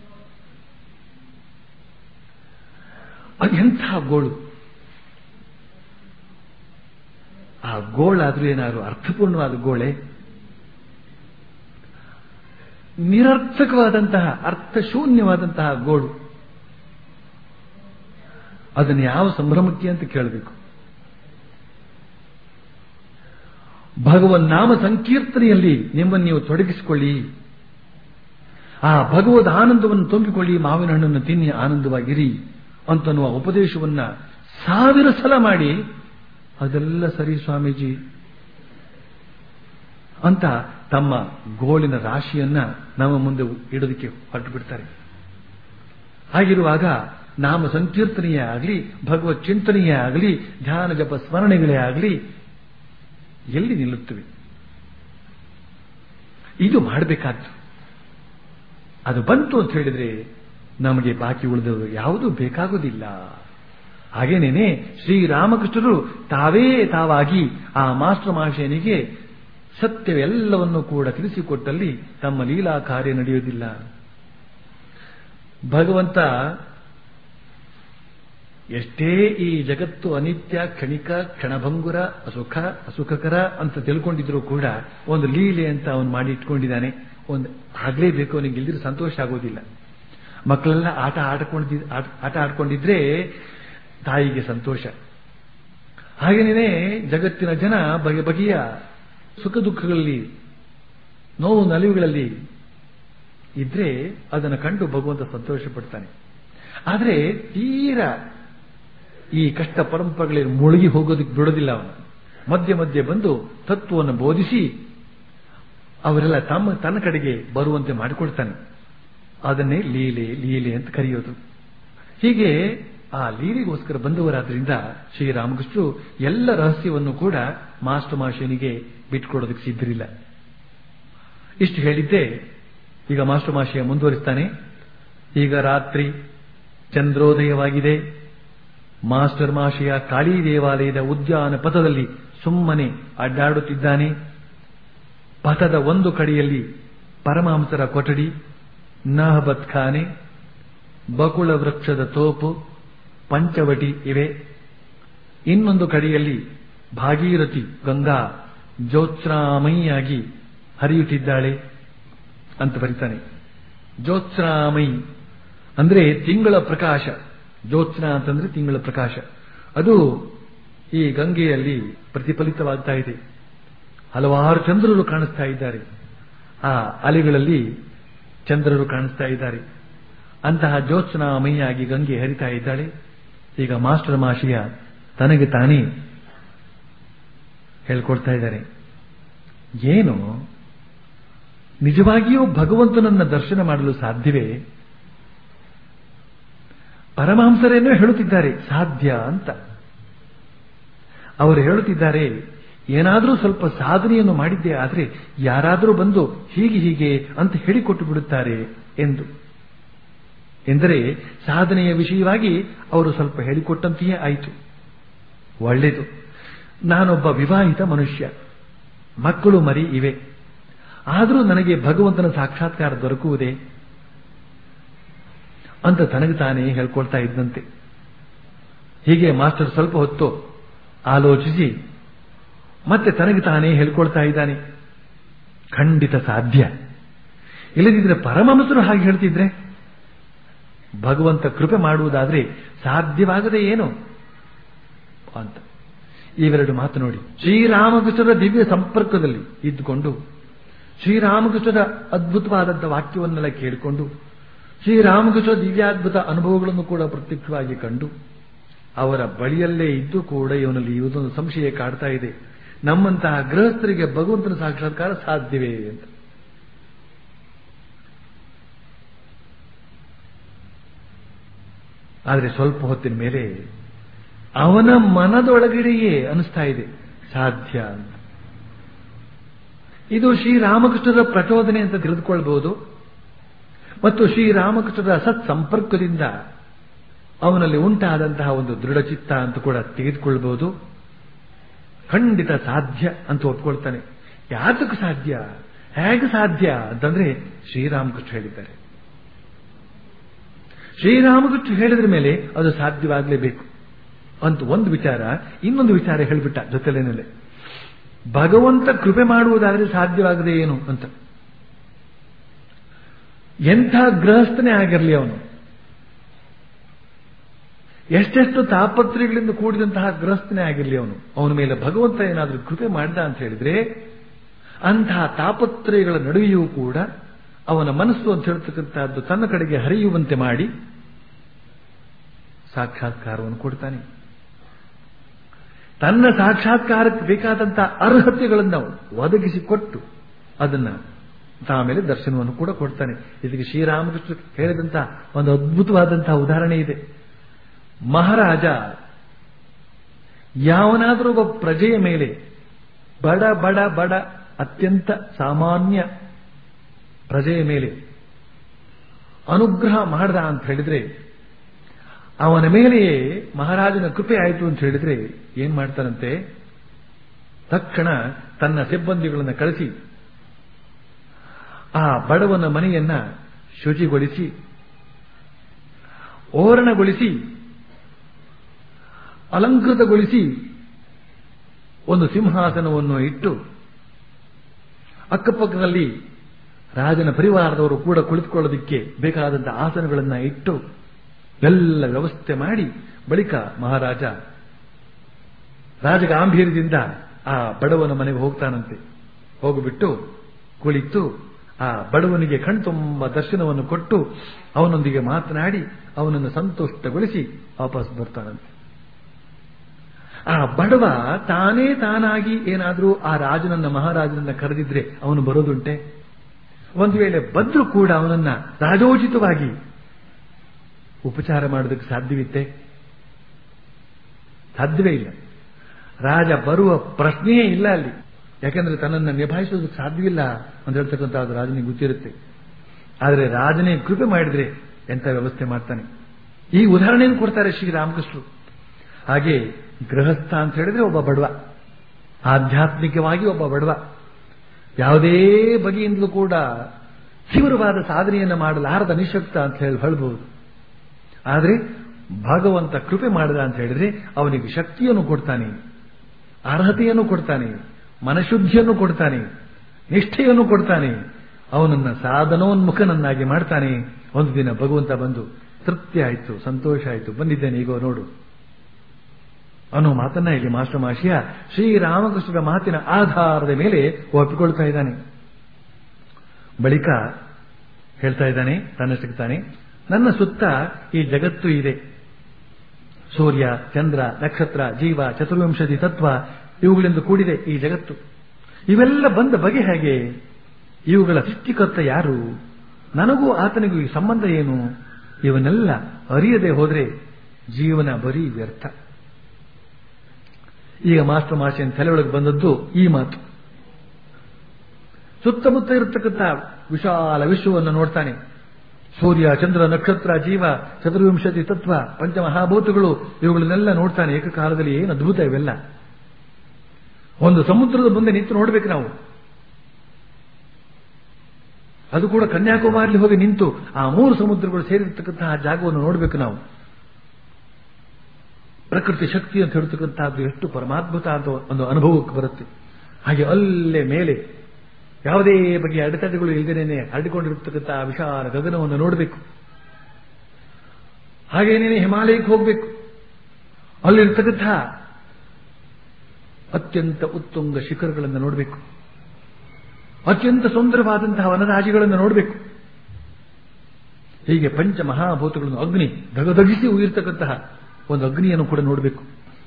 ಅದು ಎಂಥ ಗೋಳು ಆ ಗೋಳಾದ್ರೂ ಏನಾದ್ರು ಅರ್ಥಪೂರ್ಣವಾದ ಗೋಳೆ ನಿರರ್ಥಕವಾದಂತಹ ಅರ್ಥಶೂನ್ಯವಾದಂತಹ ಗೋಳು ಅದನ್ನು ಯಾವ ಸಂಭ್ರಮಕ್ಕೆ ಅಂತ ಕೇಳಬೇಕು ಭಗವನ್ ನಾಮ ಸಂಕೀರ್ತನೆಯಲ್ಲಿ ನಿಮ್ಮನ್ನು ನೀವು ತೊಡಗಿಸಿಕೊಳ್ಳಿ ಆ ಭಗವದ್ ಆನಂದವನ್ನು ತುಂಬಿಕೊಳ್ಳಿ ಮಾವಿನ ಹಣ್ಣನ್ನು ತಿನ್ನಿ ಆನಂದವಾಗಿರಿ ಅಂತನ್ನುವ ಉಪದೇಶವನ್ನ ಸಾವಿರ ಸಲ ಮಾಡಿ ಅದೆಲ್ಲ ಸರಿ ಸ್ವಾಮೀಜಿ ಅಂತ ತಮ್ಮ ಗೋಳಿನ ರಾಶಿಯನ್ನ ನಮ್ಮ ಮುಂದೆ ಇಡೋದಕ್ಕೆ ಹೊರಟು ಬಿಡ್ತಾರೆ ಹಾಗಿರುವಾಗ ನಾಮ ಸಂಕೀರ್ತನೆಯೇ ಆಗಲಿ ಭಗವತ್ ಚಿಂತನೆಯೇ ಆಗಲಿ ಧ್ಯಾನ ಜಪ ಸ್ಮರಣೆಗಳೇ ಆಗಲಿ ಎಲ್ಲಿ ನಿಲ್ಲುತ್ತವೆ ಇದು ಮಾಡಬೇಕಾದ್ದು ಅದು ಬಂತು ಅಂತ ಹೇಳಿದ್ರೆ ನಮಗೆ ಬಾಕಿ ಉಳಿದವರು ಯಾವುದೂ ಬೇಕಾಗುವುದಿಲ್ಲ ಹಾಗೇನೇನೆ ಶ್ರೀರಾಮಕೃಷ್ಣರು ತಾವೇ ತಾವಾಗಿ ಆ ಮಾಸ್ಟರ್ ಮಹಾಶಯನಿಗೆ ಸತ್ಯವೆಲ್ಲವನ್ನು ಕೂಡ ತಿಳಿಸಿಕೊಟ್ಟಲ್ಲಿ ತಮ್ಮ ಲೀಲಾ ಕಾರ್ಯ ನಡೆಯುವುದಿಲ್ಲ ಭಗವಂತ ಎಷ್ಟೇ ಈ ಜಗತ್ತು ಅನಿತ್ಯ ಕ್ಷಣಿಕ ಕ್ಷಣಭಂಗುರ ಅಸುಖ ಅಸುಖಕರ ಅಂತ ತಿಳ್ಕೊಂಡಿದ್ರು ಕೂಡ ಒಂದು ಲೀಲೆ ಅಂತ ಅವನು ಮಾಡಿ ಇಟ್ಕೊಂಡಿದ್ದಾನೆ ಒಂದು ಆಗ್ಲೇಬೇಕು ಅವನಿಗೆ ಇಲ್ದಿದ್ರೆ ಸಂತೋಷ ಆಗೋದಿಲ್ಲ ಮಕ್ಕಳೆಲ್ಲ ಆಟ ಆಡ್ಕೊಂಡಿದ್ ಆಟ ಆಡ್ಕೊಂಡಿದ್ರೆ ತಾಯಿಗೆ ಸಂತೋಷ ಹಾಗೇನೇ ಜಗತ್ತಿನ ಜನ ಬಗೆ ಬಗೆಯ ಸುಖ ದುಃಖಗಳಲ್ಲಿ ನೋವು ನಲಿವುಗಳಲ್ಲಿ ಇದ್ರೆ ಅದನ್ನು ಕಂಡು ಭಗವಂತ ಸಂತೋಷ ಪಡ್ತಾನೆ ಆದರೆ ತೀರಾ ಈ ಕಷ್ಟ ಪರಂಪರೆಗಳಲ್ಲಿ ಮುಳುಗಿ ಹೋಗೋದಕ್ಕೆ ಬಿಡೋದಿಲ್ಲ ಅವನು ಮಧ್ಯೆ ಮಧ್ಯೆ ಬಂದು ತತ್ವವನ್ನು ಬೋಧಿಸಿ ಅವರೆಲ್ಲ ತಮ್ಮ ತನ್ನ ಕಡೆಗೆ ಬರುವಂತೆ ಮಾಡಿಕೊಡ್ತಾನೆ ಅದನ್ನೇ ಲೀಲೆ ಲೀಲೆ ಅಂತ ಕರೆಯೋದು ಹೀಗೆ ಆ ಲೀಲೆಗೋಸ್ಕರ ಬಂದವರಾದ್ರಿಂದ ಶ್ರೀರಾಮಕೃಷ್ಣರು ಎಲ್ಲ ರಹಸ್ಯವನ್ನು ಕೂಡ ಮಾಸ್ಟರ್ ಮಾಷನಿಗೆ ಬಿಟ್ಕೊಡೋದಕ್ಕೆ ಸಿದ್ಧರಿಲ್ಲ ಇಷ್ಟು ಹೇಳಿದ್ದೆ ಈಗ ಮಾಸ್ಟರ್ ಮಾಷಿಯ ಮುಂದುವರಿಸ್ತಾನೆ ಈಗ ರಾತ್ರಿ ಚಂದ್ರೋದಯವಾಗಿದೆ ಮಾಸ್ಟರ್ ಮಾಷಿಯ ಕಾಳಿ ದೇವಾಲಯದ ಉದ್ಯಾನ ಪಥದಲ್ಲಿ ಸುಮ್ಮನೆ ಅಡ್ಡಾಡುತ್ತಿದ್ದಾನೆ ಪಥದ ಒಂದು ಕಡೆಯಲ್ಲಿ ಪರಮಹಂಸರ ಕೊಠಡಿ ನಹಬತ್ ಖಾನೆ ಬಕುಳ ವೃಕ್ಷದ ತೋಪು ಪಂಚವಟಿ ಇವೆ ಇನ್ನೊಂದು ಕಡೆಯಲ್ಲಿ ಭಾಗೀರಥಿ ಗಂಗಾ ಜ್ಯೋತ್ಸ್ನಾಮಯಿಯಾಗಿ ಹರಿಯುತ್ತಿದ್ದಾಳೆ ಅಂತ ಬರೀತಾನೆ ಜ್ಯೋತ್ಸ್ನಾಮಯಿ ಅಂದ್ರೆ ತಿಂಗಳ ಪ್ರಕಾಶ ಜ್ಯೋತ್ಸ್ನ ಅಂತಂದ್ರೆ ತಿಂಗಳ ಪ್ರಕಾಶ ಅದು ಈ ಗಂಗೆಯಲ್ಲಿ ಪ್ರತಿಫಲಿತವಾಗ್ತಾ ಇದೆ ಹಲವಾರು ಚಂದ್ರರು ಕಾಣಿಸ್ತಾ ಇದ್ದಾರೆ ಆ ಅಲೆಗಳಲ್ಲಿ ಚಂದ್ರರು ಕಾಣಿಸ್ತಾ ಇದ್ದಾರೆ ಅಂತಹ ಜ್ಯೋತ್ಸ್ನಾಮಯಿಯಾಗಿ ಗಂಗೆ ಹರಿತಾ ಇದ್ದಾಳೆ ಈಗ ಮಾಸ್ಟರ್ ಮಾಷಿಯ ತನಗೆ ತಾನೇ ಹೇಳ್ಕೊಡ್ತಾ ಇದ್ದಾರೆ ಏನು ನಿಜವಾಗಿಯೂ ಭಗವಂತನನ್ನ ದರ್ಶನ ಮಾಡಲು ಸಾಧ್ಯವೇ ಪರಮಹಂಸರೇನೋ ಹೇಳುತ್ತಿದ್ದಾರೆ ಸಾಧ್ಯ ಅಂತ ಅವರು ಹೇಳುತ್ತಿದ್ದಾರೆ ಏನಾದರೂ ಸ್ವಲ್ಪ ಸಾಧನೆಯನ್ನು ಮಾಡಿದ್ದೆ ಆದರೆ ಯಾರಾದರೂ ಬಂದು ಹೀಗೆ ಹೀಗೆ ಅಂತ ಹೇಳಿಕೊಟ್ಟು ಬಿಡುತ್ತಾರೆ ಎಂದು ಎಂದರೆ ಸಾಧನೆಯ ವಿಷಯವಾಗಿ ಅವರು ಸ್ವಲ್ಪ ಹೇಳಿಕೊಟ್ಟಂತೆಯೇ ಆಯಿತು ಒಳ್ಳೆಯದು ನಾನೊಬ್ಬ ವಿವಾಹಿತ ಮನುಷ್ಯ ಮಕ್ಕಳು ಮರಿ ಇವೆ ಆದರೂ ನನಗೆ ಭಗವಂತನ ಸಾಕ್ಷಾತ್ಕಾರ ದೊರಕುವುದೇ ಅಂತ ತನಗೆ ತಾನೇ ಹೇಳ್ಕೊಳ್ತಾ ಇದ್ದಂತೆ ಹೀಗೆ ಮಾಸ್ಟರ್ ಸ್ವಲ್ಪ ಹೊತ್ತು ಆಲೋಚಿಸಿ ಮತ್ತೆ ತನಗೆ ತಾನೇ ಹೇಳ್ಕೊಳ್ತಾ ಇದ್ದಾನೆ ಖಂಡಿತ ಸಾಧ್ಯ ಇಲ್ಲದಿದ್ರೆ ಪರಮಹಂಸರು ಹಾಗೆ ಹೇಳ್ತಿದ್ರೆ ಭಗವಂತ ಕೃಪೆ ಮಾಡುವುದಾದ್ರೆ ಸಾಧ್ಯವಾಗದೆ ಏನು ಅಂತ ಇವೆರಡು ಮಾತು ನೋಡಿ ಶ್ರೀರಾಮಕೃಷ್ಣರ ದಿವ್ಯ ಸಂಪರ್ಕದಲ್ಲಿ ಇದ್ದುಕೊಂಡು ಶ್ರೀರಾಮಕೃಷ್ಣರ ಅದ್ಭುತವಾದಂಥ ವಾಕ್ಯವನ್ನೆಲ್ಲ ಕೇಳಿಕೊಂಡು ಶ್ರೀರಾಮಕೃಷ್ಣ ದಿವ್ಯಾದ್ಭುತ ಅನುಭವಗಳನ್ನು ಕೂಡ ಪ್ರತ್ಯಕ್ಷವಾಗಿ ಕಂಡು ಅವರ ಬಳಿಯಲ್ಲೇ ಇದ್ದು ಕೂಡ ಇವನಲ್ಲಿ ಇದೊಂದು ಸಂಶಯ ಕಾಡ್ತಾ ಇದೆ ನಮ್ಮಂತಹ ಗೃಹಸ್ಥರಿಗೆ ಭಗವಂತನ ಸಾಕ್ಷಾತ್ಕಾರ ಸಾಧ್ಯವೇ ಅಂತ ಆದರೆ ಸ್ವಲ್ಪ ಹೊತ್ತಿನ ಮೇಲೆ ಅವನ ಮನದೊಳಗಡೆಯೇ ಅನಿಸ್ತಾ ಇದೆ ಸಾಧ್ಯ ಅಂತ ಇದು ಶ್ರೀರಾಮಕೃಷ್ಣರ ಪ್ರಚೋದನೆ ಅಂತ ತಿಳಿದುಕೊಳ್ಬಹುದು ಮತ್ತು ಶ್ರೀರಾಮಕೃಷ್ಣರ ಸತ್ ಸಂಪರ್ಕದಿಂದ ಅವನಲ್ಲಿ ಉಂಟಾದಂತಹ ಒಂದು ದೃಢಚಿತ್ತ ಅಂತ ಕೂಡ ತೆಗೆದುಕೊಳ್ಬಹುದು ಖಂಡಿತ ಸಾಧ್ಯ ಅಂತ ಒಪ್ಕೊಳ್ತಾನೆ ಯಾತಕ್ಕೆ ಸಾಧ್ಯ ಹೇಗೆ ಸಾಧ್ಯ ಅಂತಂದ್ರೆ ಶ್ರೀರಾಮಕೃಷ್ಣ ಹೇಳಿದ್ದಾರೆ ಶ್ರೀರಾಮಕೃಷ್ಣ ಹೇಳಿದ್ರ ಮೇಲೆ ಅದು ಸಾಧ್ಯವಾಗಲೇಬೇಕು ಅಂತ ಒಂದು ವಿಚಾರ ಇನ್ನೊಂದು ವಿಚಾರ ಹೇಳಿಬಿಟ್ಟ ಜೊತೆಲೇನಲ್ಲೇ ಭಗವಂತ ಕೃಪೆ ಮಾಡುವುದಾದರೆ ಸಾಧ್ಯವಾಗದೆ ಏನು ಅಂತ ಎಂಥ ಗೃಹಸ್ಥನೇ ಆಗಿರಲಿ ಅವನು ಎಷ್ಟೆಷ್ಟು ತಾಪತ್ರೆಗಳಿಂದ ಕೂಡಿದಂತಹ ಗೃಹಸ್ಥನೇ ಆಗಿರಲಿ ಅವನು ಅವನ ಮೇಲೆ ಭಗವಂತ ಏನಾದರೂ ಕೃಪೆ ಮಾಡಿದ ಅಂತ ಹೇಳಿದ್ರೆ ಅಂತಹ ತಾಪತ್ರಯಗಳ ನಡುವೆಯೂ ಕೂಡ ಅವನ ಮನಸ್ಸು ಅಂತ ಹೇಳ್ತಕ್ಕಂಥದ್ದು ತನ್ನ ಕಡೆಗೆ ಹರಿಯುವಂತೆ ಮಾಡಿ ಸಾಕ್ಷಾತ್ಕಾರವನ್ನು ಕೊಡ್ತಾನೆ ತನ್ನ ಸಾಕ್ಷಾತ್ಕಾರಕ್ಕೆ ಬೇಕಾದಂತಹ ಅರ್ಹತೆಗಳನ್ನು ಒದಗಿಸಿಕೊಟ್ಟು ಅದನ್ನ ಆಮೇಲೆ ದರ್ಶನವನ್ನು ಕೂಡ ಕೊಡ್ತಾನೆ ಇದಕ್ಕೆ ಶ್ರೀರಾಮಕೃಷ್ಣ ಹೇಳಿದಂತಹ ಒಂದು ಅದ್ಭುತವಾದಂತಹ ಉದಾಹರಣೆ ಇದೆ ಮಹಾರಾಜ ಯಾವನಾದರೂ ಒಬ್ಬ ಪ್ರಜೆಯ ಮೇಲೆ ಬಡ ಬಡ ಬಡ ಅತ್ಯಂತ ಸಾಮಾನ್ಯ ಪ್ರಜೆಯ ಮೇಲೆ ಅನುಗ್ರಹ ಮಾಡ್ದ ಅಂತ ಹೇಳಿದ್ರೆ ಅವನ ಮೇಲೆಯೇ ಮಹಾರಾಜನ ಕೃಪೆ ಆಯಿತು ಅಂತ ಹೇಳಿದ್ರೆ ಏನ್ ಮಾಡ್ತಾನಂತೆ ತಕ್ಷಣ ತನ್ನ ಸಿಬ್ಬಂದಿಗಳನ್ನು ಕಳಿಸಿ ಆ ಬಡವನ ಮನೆಯನ್ನ ಶುಚಿಗೊಳಿಸಿ ಓರಣಗೊಳಿಸಿ ಅಲಂಕೃತಗೊಳಿಸಿ ಒಂದು ಸಿಂಹಾಸನವನ್ನು ಇಟ್ಟು ಅಕ್ಕಪಕ್ಕದಲ್ಲಿ ರಾಜನ ಪರಿವಾರದವರು ಕೂಡ ಕುಳಿತುಕೊಳ್ಳೋದಕ್ಕೆ ಬೇಕಾದಂತಹ ಆಸನಗಳನ್ನ ಇಟ್ಟು ಎಲ್ಲ ವ್ಯವಸ್ಥೆ ಮಾಡಿ ಬಳಿಕ ಮಹಾರಾಜ ರಾಜಗಾಂಭೀರ್ಯದಿಂದ ಆ ಬಡವನ ಮನೆಗೆ ಹೋಗ್ತಾನಂತೆ ಹೋಗಿಬಿಟ್ಟು ಕುಳಿತು ಆ ಬಡವನಿಗೆ ಕಣ್ತುಂಬ ದರ್ಶನವನ್ನು ಕೊಟ್ಟು ಅವನೊಂದಿಗೆ ಮಾತನಾಡಿ ಅವನನ್ನು ಸಂತುಷ್ಟಗೊಳಿಸಿ ವಾಪಸ್ ಬರ್ತಾನಂತೆ ಆ ಬಡವ ತಾನೇ ತಾನಾಗಿ ಏನಾದರೂ ಆ ರಾಜನನ್ನ ಮಹಾರಾಜನನ್ನ ಕರೆದಿದ್ರೆ ಅವನು ಬರೋದುಂಟೆ ಒಂದು ವೇಳೆ ಬಂದ್ರೂ ಕೂಡ ಅವನನ್ನ ರಾಜೋಚಿತವಾಗಿ ಉಪಚಾರ ಮಾಡೋದಕ್ಕೆ ಸಾಧ್ಯವಿತ್ತೆ ಸಾಧ್ಯವೇ ಇಲ್ಲ ರಾಜ ಬರುವ ಪ್ರಶ್ನೆಯೇ ಇಲ್ಲ ಅಲ್ಲಿ ಯಾಕೆಂದ್ರೆ ತನ್ನನ್ನು ನಿಭಾಯಿಸೋದಕ್ಕೆ ಸಾಧ್ಯವಿಲ್ಲ ಅಂತ ಹೇಳ್ತಕ್ಕಂಥ ಅದು ರಾಜನಿಗೆ ಗೊತ್ತಿರುತ್ತೆ ಆದರೆ ರಾಜನೇ ಕೃಪೆ ಮಾಡಿದ್ರೆ ಎಂತ ವ್ಯವಸ್ಥೆ ಮಾಡ್ತಾನೆ ಈ ಉದಾಹರಣೆಯನ್ನು ಕೊಡ್ತಾರೆ ಶ್ರೀರಾಮಕೃಷ್ಣರು ಹಾಗೆ ಗೃಹಸ್ಥ ಅಂತ ಹೇಳಿದ್ರೆ ಒಬ್ಬ ಬಡವ ಆಧ್ಯಾತ್ಮಿಕವಾಗಿ ಒಬ್ಬ ಬಡವ ಯಾವುದೇ ಬಗೆಯಿಂದಲೂ ಕೂಡ ತೀವ್ರವಾದ ಸಾಧನೆಯನ್ನು ಮಾಡಲಾರದ ನಿಶಕ್ತ ಅಂತ ಹೇಳಿ ಹೇಳ್ಬಹುದು ಆದರೆ ಭಗವಂತ ಕೃಪೆ ಮಾಡಿದ ಅಂತ ಹೇಳಿದ್ರೆ ಅವನಿಗೆ ಶಕ್ತಿಯನ್ನು ಕೊಡ್ತಾನೆ ಅರ್ಹತೆಯನ್ನು ಕೊಡ್ತಾನೆ ಮನಶುದ್ಧಿಯನ್ನು ಕೊಡ್ತಾನೆ ನಿಷ್ಠೆಯನ್ನು ಕೊಡ್ತಾನೆ ಅವನನ್ನ ಸಾಧನೋನ್ಮುಖನನ್ನಾಗಿ ಮಾಡ್ತಾನೆ ಒಂದು ದಿನ ಭಗವಂತ ಬಂದು ತೃಪ್ತಿ ಆಯಿತು ಸಂತೋಷ ಆಯಿತು ಬಂದಿದ್ದೇನೆ ಈಗ ನೋಡು ಅನ್ನೋ ಮಾತನ್ನ ಇಲ್ಲಿ ಮಾಸ್ಟರ್ ಮಾಷಿಯ ಶ್ರೀರಾಮಕೃಷ್ಣರ ಮಾತಿನ ಆಧಾರದ ಮೇಲೆ ಒಪ್ಪಿಕೊಳ್ತಾ ಇದ್ದಾನೆ ಬಳಿಕ ಹೇಳ್ತಾ ಇದ್ದಾನೆ ತನ್ನಷ್ಟಕ್ಕೆ ತಾನೆ ನನ್ನ ಸುತ್ತ ಈ ಜಗತ್ತು ಇದೆ ಸೂರ್ಯ ಚಂದ್ರ ನಕ್ಷತ್ರ ಜೀವ ಚತುರ್ವಿಂಶತಿ ತತ್ವ ಇವುಗಳಿಂದ ಕೂಡಿದೆ ಈ ಜಗತ್ತು ಇವೆಲ್ಲ ಬಂದ ಬಗೆ ಹೇಗೆ ಇವುಗಳ ಸೃಷ್ಟಿಕರ್ತ ಯಾರು ನನಗೂ ಆತನಿಗೂ ಈ ಸಂಬಂಧ ಏನು ಇವನ್ನೆಲ್ಲ ಅರಿಯದೆ ಹೋದ್ರೆ ಜೀವನ ಬರೀ ವ್ಯರ್ಥ ಈಗ ಮಾಸ್ಟರ್ ಮಾಷಿಯನ್ ತಲೆಯೊಳಗೆ ಬಂದದ್ದು ಈ ಮಾತು ಸುತ್ತಮುತ್ತ ಇರತಕ್ಕಂಥ ವಿಶಾಲ ವಿಶ್ವವನ್ನು ನೋಡ್ತಾನೆ ಸೂರ್ಯ ಚಂದ್ರ ನಕ್ಷತ್ರ ಜೀವ ಚತುರ್ವಿಂಶತಿ ತತ್ವ ಪಂಚಮಹಾಭೂತಗಳು ಇವುಗಳನ್ನೆಲ್ಲ ನೋಡ್ತಾನೆ ಏಕಕಾಲದಲ್ಲಿ ಏನು ಅದ್ಭುತ ಇವೆಲ್ಲ ಒಂದು ಸಮುದ್ರದ ಮುಂದೆ ನಿಂತು ನೋಡ್ಬೇಕು ನಾವು ಅದು ಕೂಡ ಕನ್ಯಾಕುಮಾರಿಲಿ ಹೋಗಿ ನಿಂತು ಆ ಮೂರು ಸಮುದ್ರಗಳು ಸೇರಿರ್ತಕ್ಕಂತಹ ಜಾಗವನ್ನು ನೋಡಬೇಕು ನಾವು ಪ್ರಕೃತಿ ಶಕ್ತಿ ಅಂತ ಹೇಳ್ತಕ್ಕಂಥದ್ದು ಎಷ್ಟು ಪರಮಾದ್ಭುತ ಅಂತ ಒಂದು ಅನುಭವಕ್ಕೆ ಬರುತ್ತೆ ಹಾಗೆ ಅಲ್ಲೇ ಮೇಲೆ ಯಾವುದೇ ಬಗೆಯ ಅಡೆತಡೆಗಳು ಇಲ್ಲದೇನೆ ಹರಡಿಕೊಂಡಿರ್ತಕ್ಕಂಥ ವಿಶಾಲ ಗಗನವನ್ನು ನೋಡಬೇಕು ಹಾಗೇನೇನೆ ಹಿಮಾಲಯಕ್ಕೆ ಹೋಗಬೇಕು ಅಲ್ಲಿರ್ತಕ್ಕಂಥ ಅತ್ಯಂತ ಉತ್ತುಂಗ ಶಿಖರಗಳನ್ನು ನೋಡಬೇಕು ಅತ್ಯಂತ ಸುಂದರವಾದಂತಹ ವನರಾಜಿಗಳನ್ನು ನೋಡಬೇಕು ಹೀಗೆ ಪಂಚ ಮಹಾಭೂತಗಳನ್ನು ಅಗ್ನಿ ಧಗಧಗಿಸಿ ಉಯಿರ್ತಕ್ಕಂತಹ ಒಂದು ಅಗ್ನಿಯನ್ನು ಕೂಡ ನೋಡಬೇಕು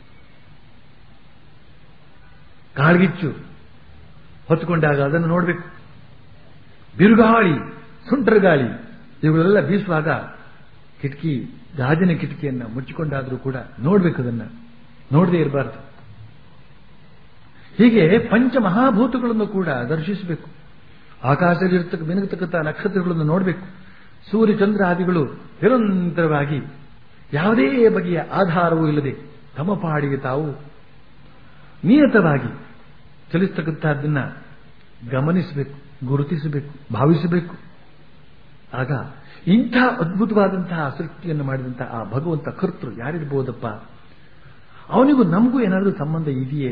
ಕಾಳ್ಗಿಚ್ಚು ಹೊತ್ತುಕೊಂಡಾಗ ಅದನ್ನು ನೋಡಬೇಕು ಬಿರುಗಾಳಿ ಸುಂಟರ ಗಾಳಿ ಇವುಗಳೆಲ್ಲ ಬೀಸುವಾಗ ಕಿಟಕಿ ಗಾಜಿನ ಕಿಟಕಿಯನ್ನ ಮುಚ್ಚಿಕೊಂಡಾದರೂ ಕೂಡ ನೋಡ್ಬೇಕು ಅದನ್ನ ನೋಡದೇ ಇರಬಾರ್ದು ಹೀಗೆ ಪಂಚ ಮಹಾಭೂತಗಳನ್ನು ಕೂಡ ದರ್ಶಿಸಬೇಕು ಆಕಾಶದಲ್ಲಿರ್ತಕ್ಕ ಮಿನುಗತಕ್ಕಂಥ ನಕ್ಷತ್ರಗಳನ್ನು ನೋಡಬೇಕು ಸೂರ್ಯ ಚಂದ್ರ ಆದಿಗಳು ನಿರಂತರವಾಗಿ ಯಾವುದೇ ಬಗೆಯ ಆಧಾರವೂ ಇಲ್ಲದೆ ತಮ್ಮ ಪಾಡಿಗೆ ತಾವು ನಿಯತವಾಗಿ ಚಲಿಸ್ತಕ್ಕಂಥದ್ದನ್ನ ಗಮನಿಸಬೇಕು ಗುರುತಿಸಬೇಕು ಭಾವಿಸಬೇಕು ಆಗ ಇಂಥ ಅದ್ಭುತವಾದಂತಹ ಸೃಷ್ಟಿಯನ್ನು ಮಾಡಿದಂತಹ ಆ ಭಗವಂತ ಕರ್ತೃ ಯಾರಿರ್ಬೋದಪ್ಪ ಅವನಿಗೂ ನಮಗೂ ಏನಾದರೂ ಸಂಬಂಧ ಇದೆಯೇ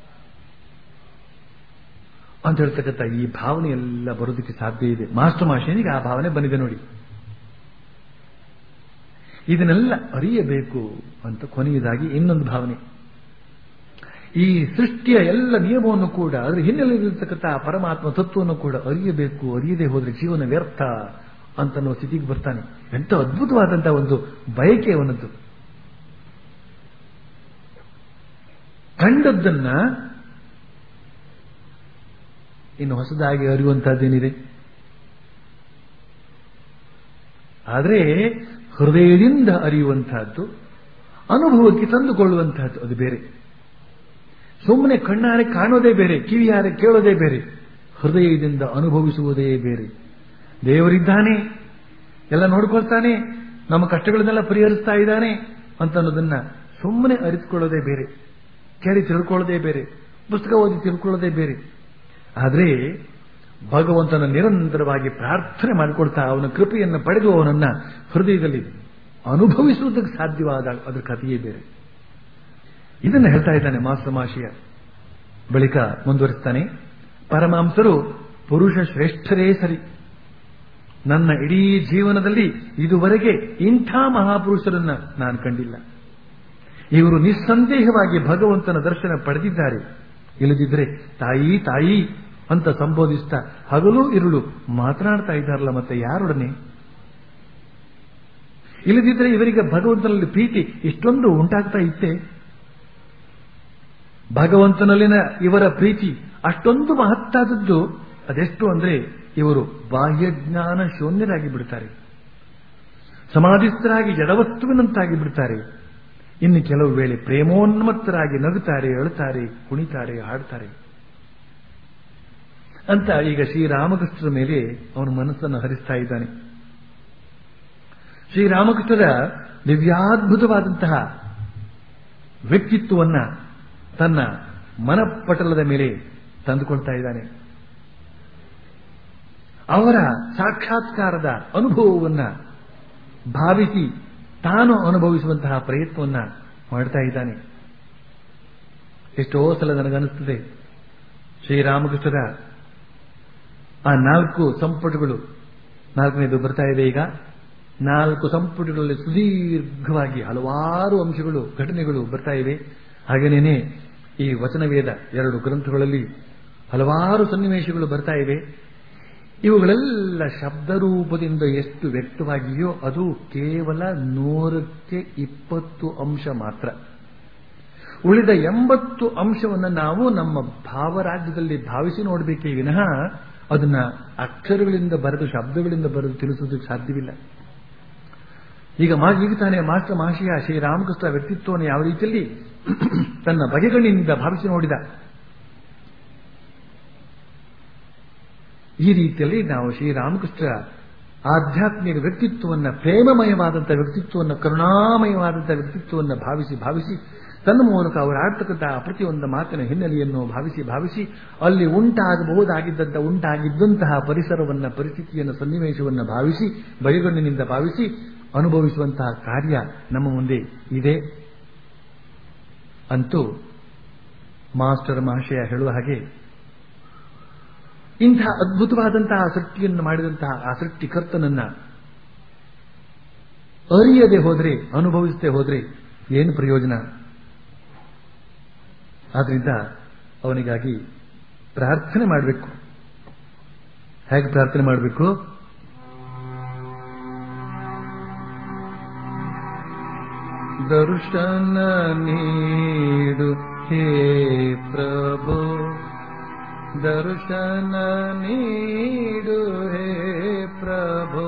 ಅಂತ ಹೇಳ್ತಕ್ಕಂಥ ಈ ಭಾವನೆ ಎಲ್ಲ ಬರೋದಕ್ಕೆ ಸಾಧ್ಯ ಇದೆ ಮಾಸ್ಟರ್ ಮಾಷನಿಗೆ ಆ ಭಾವನೆ ಬಂದಿದೆ ನೋಡಿ ಇದನ್ನೆಲ್ಲ ಅರಿಯಬೇಕು ಅಂತ ಕೊನೆಯದಾಗಿ ಇನ್ನೊಂದು ಭಾವನೆ ಈ ಸೃಷ್ಟಿಯ ಎಲ್ಲ ನಿಯಮವನ್ನು ಕೂಡ ಅದರ ಹಿನ್ನೆಲೆಯಲ್ಲಿರ್ತಕ್ಕಂಥ ಪರಮಾತ್ಮ ತತ್ವವನ್ನು ಕೂಡ ಅರಿಯಬೇಕು ಅರಿಯದೆ ಹೋದ್ರೆ ಜೀವನ ವ್ಯರ್ಥ ಅಂತ ಅನ್ನೋ ಸ್ಥಿತಿಗೆ ಬರ್ತಾನೆ ಎಂತ ಅದ್ಭುತವಾದಂತಹ ಒಂದು ಬಯಕೆ ಅವನದ್ದು ಕಂಡದ್ದನ್ನ ಇನ್ನು ಹೊಸದಾಗಿ ಅರಿಯುವಂತಹದ್ದೇನಿದೆ ಆದರೆ ಹೃದಯದಿಂದ ಅರಿಯುವಂತಹದ್ದು ಅನುಭವಕ್ಕೆ ತಂದುಕೊಳ್ಳುವಂತಹದ್ದು ಅದು ಬೇರೆ ಸುಮ್ಮನೆ ಕಣ್ಣಾರೆ ಕಾಣೋದೇ ಬೇರೆ ಕಿವಿಯಾರೆ ಕೇಳೋದೇ ಬೇರೆ ಹೃದಯದಿಂದ ಅನುಭವಿಸುವುದೇ ಬೇರೆ ದೇವರಿದ್ದಾನೆ ಎಲ್ಲ ನೋಡ್ಕೊಳ್ತಾನೆ ನಮ್ಮ ಕಷ್ಟಗಳನ್ನೆಲ್ಲ ಪರಿಹರಿಸ್ತಾ ಇದ್ದಾನೆ ಅಂತ ಅನ್ನೋದನ್ನ ಸುಮ್ಮನೆ ಅರಿತುಕೊಳ್ಳೋದೇ ಬೇರೆ ಕೇಳಿ ತಿಳ್ಕೊಳ್ಳೋದೇ ಬೇರೆ ಪುಸ್ತಕ ಓದಿ ತಿಳ್ಕೊಳ್ಳೋದೇ ಬೇರೆ ಆದರೆ ಭಗವಂತನ ನಿರಂತರವಾಗಿ ಪ್ರಾರ್ಥನೆ ಮಾಡಿಕೊಳ್ತಾ ಅವನ ಕೃಪೆಯನ್ನು ಪಡೆದು ಅವನನ್ನ ಹೃದಯದಲ್ಲಿ ಅನುಭವಿಸುವುದಕ್ಕೆ ಸಾಧ್ಯವಾದ ಅದರ ಕಥೆಯೇ ಬೇರೆ ಇದನ್ನು ಹೇಳ್ತಾ ಇದ್ದಾನೆ ಮಾಸಮಾಶಿಯ ಬಳಿಕ ಮುಂದುವರಿಸ್ತಾನೆ ಪರಮಾಂಸರು ಪುರುಷ ಶ್ರೇಷ್ಠರೇ ಸರಿ ನನ್ನ ಇಡೀ ಜೀವನದಲ್ಲಿ ಇದುವರೆಗೆ ಇಂಥ ಮಹಾಪುರುಷರನ್ನ ನಾನು ಕಂಡಿಲ್ಲ ಇವರು ನಿಸ್ಸಂದೇಹವಾಗಿ ಭಗವಂತನ ದರ್ಶನ ಪಡೆದಿದ್ದಾರೆ ಇಲ್ಲದಿದ್ರೆ ತಾಯಿ ತಾಯಿ ಅಂತ ಸಂಬೋಧಿಸ್ತಾ ಹಗಲು ಇರುಳು ಮಾತನಾಡ್ತಾ ಇದ್ದಾರಲ್ಲ ಮತ್ತೆ ಯಾರೊಡನೆ ಇಲ್ಲದಿದ್ರೆ ಇವರಿಗೆ ಭಗವಂತನಲ್ಲಿ ಪ್ರೀತಿ ಇಷ್ಟೊಂದು ಉಂಟಾಗ್ತಾ ಇತ್ತೆ ಭಗವಂತನಲ್ಲಿನ ಇವರ ಪ್ರೀತಿ ಅಷ್ಟೊಂದು ಮಹತ್ತಾದದ್ದು ಅದೆಷ್ಟು ಅಂದ್ರೆ ಇವರು ಬಾಹ್ಯಜ್ಞಾನ ಶೂನ್ಯರಾಗಿ ಬಿಡ್ತಾರೆ ಸಮಾಧಿಸ್ಥರಾಗಿ ಜಡವಸ್ತುವಿನಂತಾಗಿ ಬಿಡ್ತಾರೆ ಇನ್ನು ಕೆಲವು ವೇಳೆ ಪ್ರೇಮೋನ್ಮತ್ತರಾಗಿ ನಗುತ್ತಾರೆ ಅಳುತ್ತಾರೆ ಕುಣಿತಾರೆ ಹಾಡ್ತಾರೆ ಅಂತ ಈಗ ಶ್ರೀರಾಮಕೃಷ್ಣರ ಮೇಲೆ ಅವನ ಮನಸ್ಸನ್ನು ಹರಿಸ್ತಾ ಇದ್ದಾನೆ ಶ್ರೀರಾಮಕೃಷ್ಣರ ದಿವ್ಯಾದ್ಭುತವಾದಂತಹ ವ್ಯಕ್ತಿತ್ವವನ್ನ ತನ್ನ ಮನಪಟಲದ ಮೇಲೆ ತಂದುಕೊಳ್ತಾ ಇದ್ದಾನೆ ಅವರ ಸಾಕ್ಷಾತ್ಕಾರದ ಅನುಭವವನ್ನ ಭಾವಿಸಿ ತಾನು ಅನುಭವಿಸುವಂತಹ ಪ್ರಯತ್ನವನ್ನ ಮಾಡ್ತಾ ಇದ್ದಾನೆ ಎಷ್ಟೋ ಸಲ ನನಗನ್ನಿಸ್ತದೆ ಶ್ರೀರಾಮಕೃಷ್ಣರ ಆ ನಾಲ್ಕು ಸಂಪುಟಗಳು ನಾಲ್ಕನೇದು ಬರ್ತಾ ಇದೆ ಈಗ ನಾಲ್ಕು ಸಂಪುಟಗಳಲ್ಲಿ ಸುದೀರ್ಘವಾಗಿ ಹಲವಾರು ಅಂಶಗಳು ಘಟನೆಗಳು ಬರ್ತಾ ಇವೆ ಹಾಗೇನೇನೆ ಈ ವಚನವೇದ ಎರಡು ಗ್ರಂಥಗಳಲ್ಲಿ ಹಲವಾರು ಸನ್ನಿವೇಶಗಳು ಬರ್ತಾ ಇವೆ ಇವುಗಳೆಲ್ಲ ಶಬ್ದರೂಪದಿಂದ ಎಷ್ಟು ವ್ಯಕ್ತವಾಗಿಯೋ ಅದು ಕೇವಲ ನೂರಕ್ಕೆ ಇಪ್ಪತ್ತು ಅಂಶ ಮಾತ್ರ ಉಳಿದ ಎಂಬತ್ತು ಅಂಶವನ್ನು ನಾವು ನಮ್ಮ ಭಾವರಾಜ್ಯದಲ್ಲಿ ಭಾವಿಸಿ ನೋಡಬೇಕೇ ವಿನಃ ಅದನ್ನ ಅಕ್ಷರಗಳಿಂದ ಬರೆದು ಶಬ್ದಗಳಿಂದ ಬರೆದು ತಿಳಿಸೋದಕ್ಕೆ ಸಾಧ್ಯವಿಲ್ಲ ಈಗ ಮಾ ಈಗ ತಾನೇ ಮಾಸ್ಟರ್ ಮಹಾಶಯ ಶ್ರೀರಾಮಕೃಷ್ಣ ವ್ಯಕ್ತಿತ್ವವನ್ನು ಯಾವ ರೀತಿಯಲ್ಲಿ ತನ್ನ ಬಗೆಗಳಿಂದ ಭಾವಿಸಿ ನೋಡಿದ ಈ ರೀತಿಯಲ್ಲಿ ನಾವು ಶ್ರೀರಾಮಕೃಷ್ಣ ಆಧ್ಯಾತ್ಮಿಕ ವ್ಯಕ್ತಿತ್ವವನ್ನು ಪ್ರೇಮಮಯವಾದಂತಹ ವ್ಯಕ್ತಿತ್ವವನ್ನು ಕರುಣಾಮಯವಾದಂತಹ ವ್ಯಕ್ತಿತ್ವವನ್ನು ಭಾವಿಸಿ ಭಾವಿಸಿ ತನ್ನ ಮೂಲಕ ಅವರು ಆಡ್ತಕ್ಕಂತಹ ಪ್ರತಿಯೊಂದು ಮಾತಿನ ಹಿನ್ನೆಲೆಯನ್ನು ಭಾವಿಸಿ ಭಾವಿಸಿ ಅಲ್ಲಿ ಉಂಟಾಗಬಹುದಾಗಿದ್ದಂಥ ಉಂಟಾಗಿದ್ದಂತಹ ಪರಿಸರವನ್ನ ಪರಿಸ್ಥಿತಿಯನ್ನು ಸನ್ನಿವೇಶವನ್ನು ಭಾವಿಸಿ ಬಯಗಣ್ಣಿನಿಂದ ಭಾವಿಸಿ ಅನುಭವಿಸುವಂತಹ ಕಾರ್ಯ ನಮ್ಮ ಮುಂದೆ ಇದೆ ಅಂತೂ ಮಾಸ್ಟರ್ ಮಹಾಶಯ ಹೇಳುವ ಹಾಗೆ ಇಂತಹ ಅದ್ಭುತವಾದಂತಹ ಸೃಷ್ಟಿಯನ್ನು ಮಾಡಿದಂತಹ ಆ ಸೃಷ್ಟಿಕರ್ತನನ್ನ ಅರಿಯದೆ ಹೋದ್ರೆ ಅನುಭವಿಸದೆ ಹೋದ್ರೆ ಏನು ಪ್ರಯೋಜನ ಆದ್ರಿಂದ ಅವನಿಗಾಗಿ ಪ್ರಾರ್ಥನೆ ಮಾಡಬೇಕು ಹೇಗೆ ಪ್ರಾರ್ಥನೆ ಮಾಡಬೇಕು ದರ್ಶನ ನೀಡು ಹೇ ಪ್ರಭು ದರ್ಶನ ನೀಡು ಹೇ ಪ್ರಭು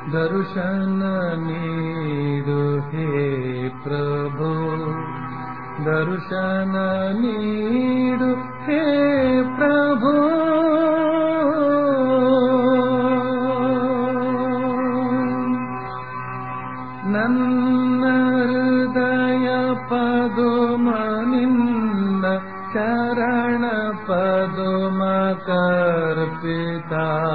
ದರ್ಶನ ನೀಡು ಹೇ ಪ್ರಭು ದರ್ಶನ ನೀಡು ಹೇ ಪ್ರಭು ನನ್ನ ಹೃದಯ ಪದುಮ ನಿನ್ನ ಚರಣ ಪದುಮ ಕರ್ಪಿತ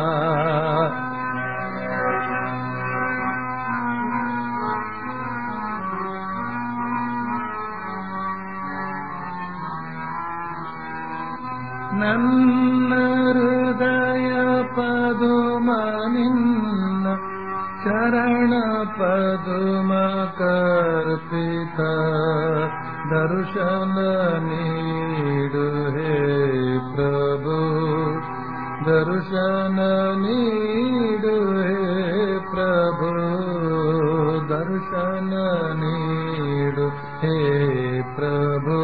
ನನ್ನ ಹೃದಯ ಪದುಮ ನಿನ್ನ ಚರಣ ಪದುಮ ಕರ್ಪಿತ ದರ್ಶನ ನೀಡು ಹೇ ಪ್ರಭು ದರ್ಶನ ನೀಡು ಹೇ ಪ್ರಭು ದರ್ಶನ ನೀಡು ಹೇ ಪ್ರಭು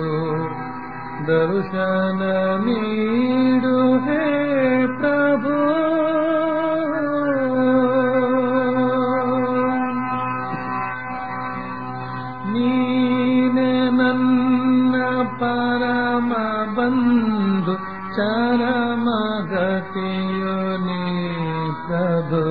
ದರ್ಶನ ನೀಡು ಹೇ ಪ್ರಭು ನೀನೆ ನನ್ನ ಪರಮ ಬಂಧು ಚರಮ ಗತಿಯು ನೀ ಪ್ರಭು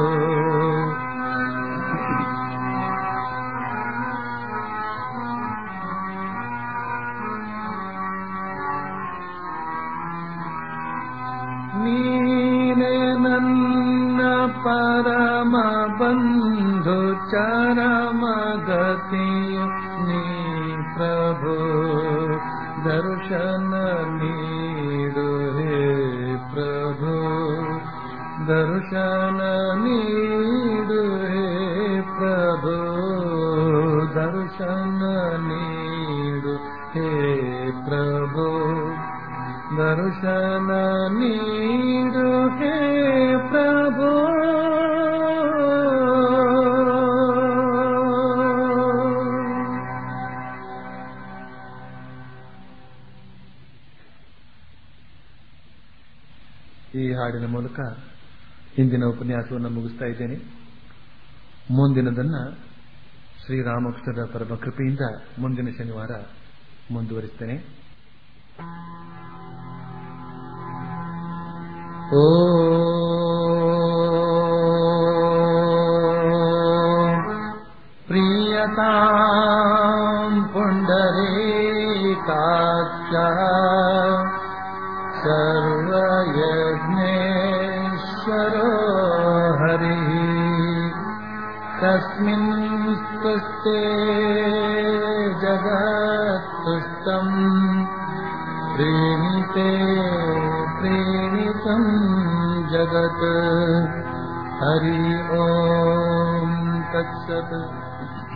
ನೀನೆ ನನ್ನ ಪರಮ ಬಂಧು ಚರಮ ಗತಿಯು ನೀ ಪ್ರಭು ದರ್ಶನ ನೀಡು ಹೇ ಪ್ರಭು ದರ್ಶನ ನೀಡು ಹೇ ಪ್ರಭು ದರ್ಶನ ನೀಡು ಹೇ ಪ್ರಭು ದರ್ಶನ ನೀಡು ಹೇ ಪ್ರಭು ಈ ಹಾಡಿನ ಮೂಲಕ ಇಂದಿನ ಉಪನ್ಯಾಸವನ್ನು ಮುಗಿಸ್ತಾ ಇದ್ದೇನೆ ಮುಂದಿನದನ್ನ ಶ್ರೀರಾಮಕೃಷ್ಣರ ಪರಮ ಕೃಪೆಯಿಂದ ಮುಂದಿನ ಶನಿವಾರ ಮುಂದುವರಿಸ್ತೇನೆ ಓ ಪ್ರಿಯತಾಂ ಪುಂಡರೀಕಾಕ್ಷ सर्वयज्ञेश्वरो हरिः तस्मिन् स्तुष्टे जगत्तुष्टम् प्रीणिते प्रीणितम् जगत् हरि ओम् तत्सत्